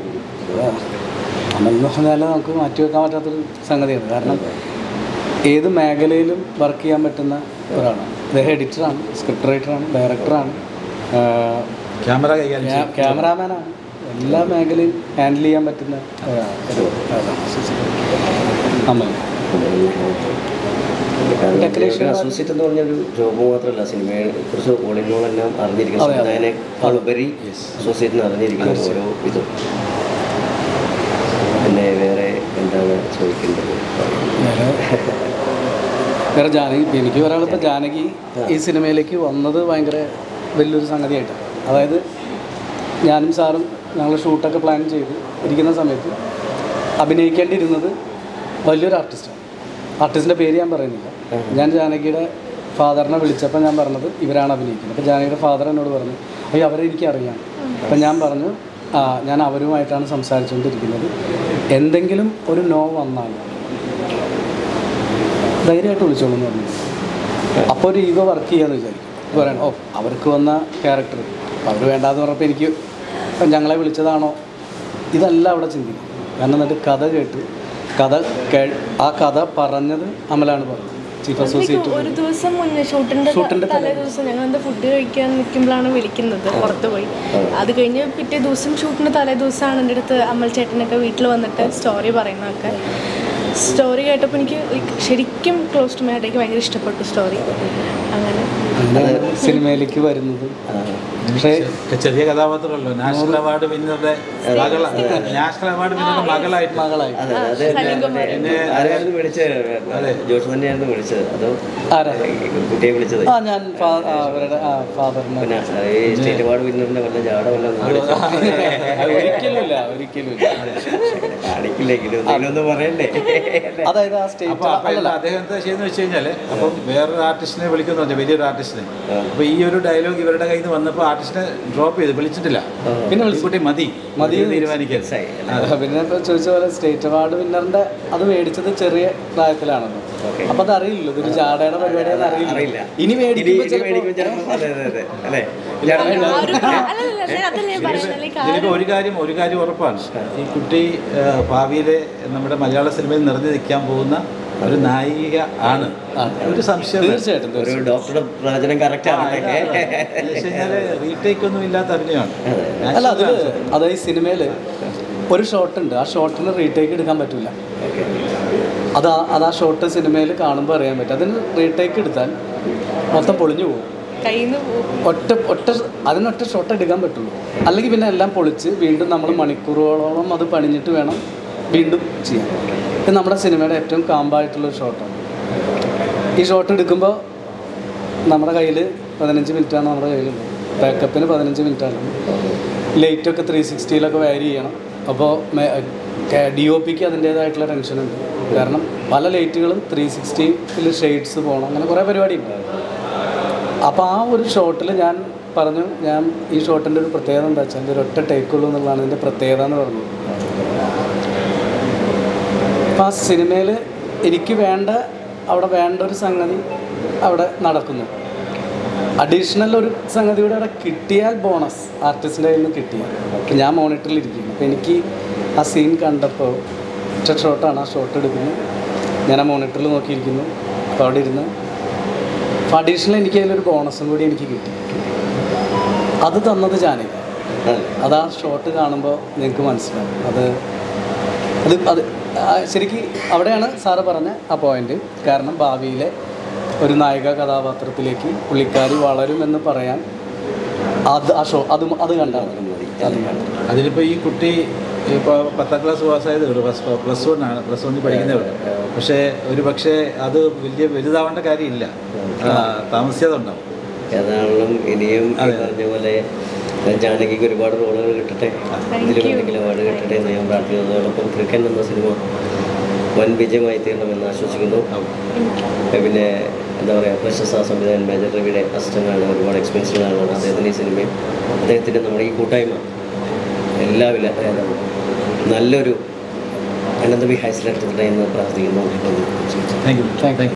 അതെന്ന് പറഞ്ഞാൽ നമുക്ക് മാറ്റി വെക്കാൻ പറ്റാത്തൊരു സംഗതിയാണ് കാരണം ഏത് മേഖലയിലും വർക്ക് ചെയ്യാൻ പറ്റുന്ന ഒരാളാണ് അദ്ദേഹം എഡിറ്ററാണ് സ്ക്രിപ്റ്റ് റൈറ്ററാണ് ഡയറക്ടറാണ് ക്യാമറ കൈകാര്യം ചെയ്യും. ക്യാമറാമാനാണ് എല്ലാ മേഖലയും ഹാൻഡിൽ ചെയ്യാൻ പറ്റുന്ന ഒരാളാണ് ഒരു ആളാണ് അമൽ Decoration അസോസിയേറ്റ് എന്ന് പറഞ്ഞൊരു ജോബ് മാത്രമല്ല സിനിമയെ കുറിച്ച് ഓൾ ഇൻ ഓൾ എല്ലാം അറിഞ്ഞിരിക്കണം അതെ, അതെ. സംവിധായകനേക്കാൾ ഉപരി അസോസിയേറ്റിന് അറിഞ്ഞിരിക്കണം ഓരോ ഇതും പിന്നെ വേറെ എന്താണ് ചോദിക്കേണ്ടത് വേറെ വേറെ ജാനകി ഇപ്പം എനിക്ക് ഒരാളിപ്പോൾ ജാനകി ഈ സിനിമയിലേക്ക് വന്നത് ഭയങ്കര വലിയൊരു സംഗതിയായിട്ടാണ് അതായത് ഞാനും സാറും ഞങ്ങൾ ഷൂട്ടൊക്കെ പ്ലാൻ ചെയ്ത് ഇരിക്കുന്ന സമയത്ത് അഭിനയിക്കേണ്ടിയിരുന്നത് വലിയൊരു ആർട്ടിസ്റ്റാണ് ആർട്ടിസ്റ്റിൻ്റെ പേര് ഞാൻ പറയുന്നില്ല ഞാൻ ജാനകിയുടെ ഫാദറിനെ വിളിച്ചപ്പോൾ ഞാൻ പറഞ്ഞത് ഇവരാണ് അഭിനയിക്കുന്നത് അപ്പോൾ ജാനകിയുടെ ഫാദർ എന്നോട് പറഞ്ഞു അയ്യോ അവരെ എനിക്ക് അറിയാം അപ്പം ഞാൻ പറഞ്ഞു ആ ഞാൻ അവരുമായിട്ടാണ് സംസാരിച്ചുകൊണ്ടിരിക്കുന്നത് എന്തെങ്കിലും ഒരു നോ വന്നാൽ ധൈര്യമായിട്ട് വിളിച്ചോളൂ എന്ന് പറഞ്ഞു അപ്പോൾ ഒരു ഈഗോ വർക്ക് ചെയ്യാന്ന് വിചാരിക്കും അപ്പോൾ പറയണം ഓ അവർക്ക് വന്ന ക്യാരക്ടർ അവർ വേണ്ടാന്ന് പറഞ്ഞപ്പോൾ എനിക്ക് ഞങ്ങളെ വിളിച്ചതാണോ ഇതല്ല അവിടെ ചിന്തിക്കും കാരണം എന്നിട്ട് കഥ കേട്ട് കഥ കേ ആ കഥ പറഞ്ഞത് അമലാണ് പറഞ്ഞത് ചീഫ് അസോസിയേറ്റ് ഒരു ദിവസം മുന്നേ ഷൂട്ടിന്റെ ഷൂട്ടിന്റെ തലേ ദിവസം ഞങ്ങൾ എന്താ ഫുഡ് കഴിക്കാൻ നിൽക്കുമ്പോഴാണ് വിളിക്കുന്നത് പുറത്ത് പോയി അത് കഴിഞ്ഞ് പിറ്റേ ദിവസം ഷൂട്ടിന്റെ തലേ ദിവസമാണ് എൻ്റെ അടുത്ത് അമ്മൽ ചേട്ടനൊക്കെ വീട്ടിൽ വന്നിട്ട് സ്റ്റോറി പറയുന്നതൊക്കെ സ്റ്റോറി കേട്ടപ്പോൾ എനിക്ക് like ശരിക്കും ക്ലോസ് ടു മൈ ആയിട്ട് ഭയങ്കര ഇഷ്ടപ്പെട്ടു സ്റ്റോറി അങ്ങനെ അങ്ങനെ സിനിമയിലേക്ക് വരുന്നത് പക്ഷേ ചെ- ചെറിയ കഥാപാത്രമല്ലോ നാഷണൽ അവാർഡ് വിന്നറുടെ മകള നാഷണൽ അവാർഡ് വിന്നറുടെ മകളായിട്ട് മകളായി അതെ അതെ ആരായിരുന്നു വിളിച്ചത് ജോഷ് തന്നെയായിരുന്നു വിളിച്ചത് അതോ ആരാ ഈ കുട്ടിയെ വിളിച്ചത് ആ ഞാൻ ഫാ- ആ, അവരുടെ ആ ഫാദറിനെ പിന്നെ ഈ സ്റ്റേറ്റ് അവാർഡ് വിന്നറിന്റെ വല്ല ജാട വല്ലതും കാണിച്ചോ? ഒരിക്കലും ഇല്ല ഒരിക്കലും ഇല്ല കാണിക്കില്ലെങ്കിലും എന്തെങ്കിലും ഒന്ന് പറയണ്ടേ അതായത് ആ അപ്പൊ സ്റ്റേറ്റ് അപ്പൊ എന്താ അദ്ദേഹം എന്താ ചെയ്യുന്നത് വെച്ച് കഴിഞ്ഞാല് അപ്പം വേറൊരു ആർട്ടിസ്റ്റിനെ വിളിക്കുന്നു പറഞ്ഞു വലിയൊരു ആർട്ടിസ്റ്റിനെ അപ്പൊ ഈ ഒരു ഡയലോഗ് ഇവരുടെ കയ്യിൽ നിന്ന് വന്നപ്പോൾ ആർട്ടിസ്റ്റിനെ ഡ്രോപ്പ് ചെയ്ത് വിളിച്ചിട്ടില്ല പിന്നെ ഈ കുട്ടി മതി മതി എന്ന് തീരുമാനിക്കാൻ സൈ- പിന്നെ ഇപ്പോൾ ചോദിച്ച പോലെ സ്റ്റേറ്റ് അവാർഡ് വിന്നറിൻ്റെ അത് മേടിച്ചത് ചെറിയ പ്രായത്തിലാണല്ലോ Okay. അപ്പൊ അതറിയില്ല ഇതൊരു ജാടയുടെ പരിപാടിയാണെന്ന് അറിയില്ല അറിയില്ല ഇനി മേടിക്കുമ്പോ ഇനി മേടിക്കുമ്പോൾ ചിലപ്പോ ചിലപ്പോൾ അതെ അതെ അതെ അല്ലേ ആ ഒരു അല്ലല്ല ഞാൻ അതല്ലേ ഞാൻ പറയുന്നത് ലൈക്ക് ആ ഇതിലിപ്പോൾ ഒരു കാര്യം ഒരു കാര്യം ഉറപ്പാണ് ഈ കുട്ടി ഭാവിയിലെ നമ്മുടെ മലയാള സിനിമയിൽ നിറഞ്ഞു നിൽക്കാൻ പോകുന്ന ഒരു നായിക ആണ് ഒരു സംശയം തീർച്ചയായിട്ടും ഒരു തീർച്ചയായിട്ടും ഡോക്ടറുടെ പ്രവചനം കറക്റ്റ് ആവട്ടെ റീടേക്ക് ഒന്നും ഇല്ലാത്ത അഭിനയമാണ് അല്ല അതില് അത് ഈ സിനിമയില് ഒരു ഷോട്ട് ഉണ്ട് ആ ഷോട്ടിന് റീടേക്ക് എടുക്കാൻ പറ്റില്ല അത് ആ- അത് ആ ഷോട്ട് സിനിമയിൽ കാണുമ്പോൾ അറിയാൻ പറ്റും അതിന് റീടേക്ക് എടുത്താൽ മൊത്തം പൊളിഞ്ഞു പോകും കയ്യിൽ നിന്ന് പോകും ഒറ്റ ഒറ്റ അതിനൊറ്റ ഷോട്ട് എടുക്കാൻ പറ്റുള്ളൂ അല്ലെങ്കിൽ പിന്നെ എല്ലാം പൊളിച്ച് വീണ്ടും നമ്മൾ മണിക്കൂറുകളോളം അത് പണിഞ്ഞിട്ട് വേണം വീണ്ടും ചെയ്യാൻ ഇത് നമ്മുടെ സിനിമയുടെ ഏറ്റവും കാമ്പായിട്ടുള്ളൊരു ഷോട്ടാണ് ഈ ഷോട്ട് എടുക്കുമ്പോൾ നമ്മുടെ കയ്യിൽ പതിനഞ്ച് മിനിറ്റാണ് നമ്മുടെ കയ്യിലുള്ളത് ബാക്കപ്പിന് പതിനഞ്ച് മിനിറ്റാണ് ലൈറ്റൊക്കെ ത്രീ സിക്സ്റ്റിയിലൊക്കെ വാരി ചെയ്യണം അപ്പോൾ ഡി ഒ പിക്ക് അതിൻ്റേതായിട്ടുള്ള ടെൻഷനുണ്ട് കാരണം പല ലൈറ്റുകളും ത്രീ സിക്സ്റ്റിയിൽ ഷെയ്ഡ്സ് പോകണം അങ്ങനെ കുറേ പരിപാടിയുണ്ട് അപ്പോൾ ആ ഒരു ഷോട്ടിൽ ഞാൻ പറഞ്ഞു ഞാൻ ഈ ഷോട്ടിൻ്റെ ഒരു പ്രത്യേകത എന്താ വെച്ചാൽ ഒരു ഒറ്റ ടേക്കുള്ളൂ എന്നുള്ളതാണ് ഇതിൻ്റെ പ്രത്യേകത എന്ന് പറഞ്ഞു അപ്പോൾ ആ സിനിമയിൽ എനിക്ക് വേണ്ട അവിടെ വേണ്ട ഒരു സംഗതി അവിടെ നടക്കുന്നു അഡീഷണൽ ഒരു സംഗതി കൂടെ അവിടെ കിട്ടിയാൽ ബോണസ് ആർട്ടിസ്റ്റിൻ്റെ കയ്യിൽ നിന്ന് കിട്ടിയാൽ അപ്പോൾ ഞാൻ മോണിറ്ററിൽ ഇരിക്കുന്നു അപ്പോൾ എനിക്ക് ആ സീൻ കണ്ടപ്പോൾ ഒറ്റ ഷോട്ടാണ് ആ ഷോട്ട് എടുക്കുന്നത് ഞാൻ ആ മോണിറ്ററിൽ നോക്കിയിരിക്കുന്നു അപ്പോൾ അവിടെ ഇരുന്ന് അപ്പോൾ അഡീഷണൽ എനിക്ക് അതിലൊരു ബോണസും കൂടി എനിക്ക് കിട്ടി അത് തന്നത് ജാനകി അത് ആ ഷോട്ട് കാണുമ്പോൾ നിങ്ങൾക്ക് മനസ്സിലാവും അത് അത് അത് ആ ശരിക്ക് അവിടെയാണ് സാറ് പറഞ്ഞ ആ പോയിന്റ് കാരണം ഭാവിയിലെ ഒരു നായിക കഥാപാത്രത്തിലേക്ക് പുള്ളിക്കാരി വളരുമെന്ന് പറയാൻ അത് ആ ഷോ അത് അത് കണ്ടാണ് അത് കണ്ടു അതിലിപ്പോൾ ഈ കുട്ടി ഇപ്പോൾ പത്താം ക്ലാസ് പാസ്സായതേ ഉള്ളൂ പ്ലസ് പ്ലസ് വൺ ആണ് പ്ലസ് വണ്ണിൽ പഠിക്കുന്നേ ഉള്ളൂ പക്ഷേ ഒരു പക്ഷേ അത് വലിയ വലുതാവേണ്ട കാര്യമില്ല ആ, താമസിയാതെ ഉണ്ടാവും ഏതാണെങ്കിലും ഇനിയും ഈ പറഞ്ഞ പോലെ ജാനകിക്ക് ഒരുപാട് റോളുകൾ കിട്ടട്ടെ ഇതിലും എന്തെങ്കിലും അവാർഡ് കിട്ടട്ടെ എന്ന് ഞാൻ പ്രാർത്ഥിക്കുന്നതോടൊപ്പം ക്രിക്കറ്റ് എന്ന സിനിമ വൻ വിജയമായി തീരണമെന്ന് ആശ്വസിക്കുന്നു പിന്നെ എന്താ പറയുക പ്രശസ്ത സംവിധായകൻ മേജർ രവിയുടെ അസിസ്റ്റൻ്റാണ് ഒരുപാട് എക്സ്പെൻസീവ് ആളാണ് അദ്ദേഹത്തിൻ്റെ ഈ സിനിമയും അദ്ദേഹത്തിൻ്റെ നമ്മുടെ ഈ കൂട്ടായ്മ എല്ലാവിധ നല്ലൊരു അനന്തവി ഹൈസ്ലെടുത്തിട്ടെ എന്ന് പ്രാർത്ഥിക്കുന്നു താങ്ക് യു താങ്ക് യു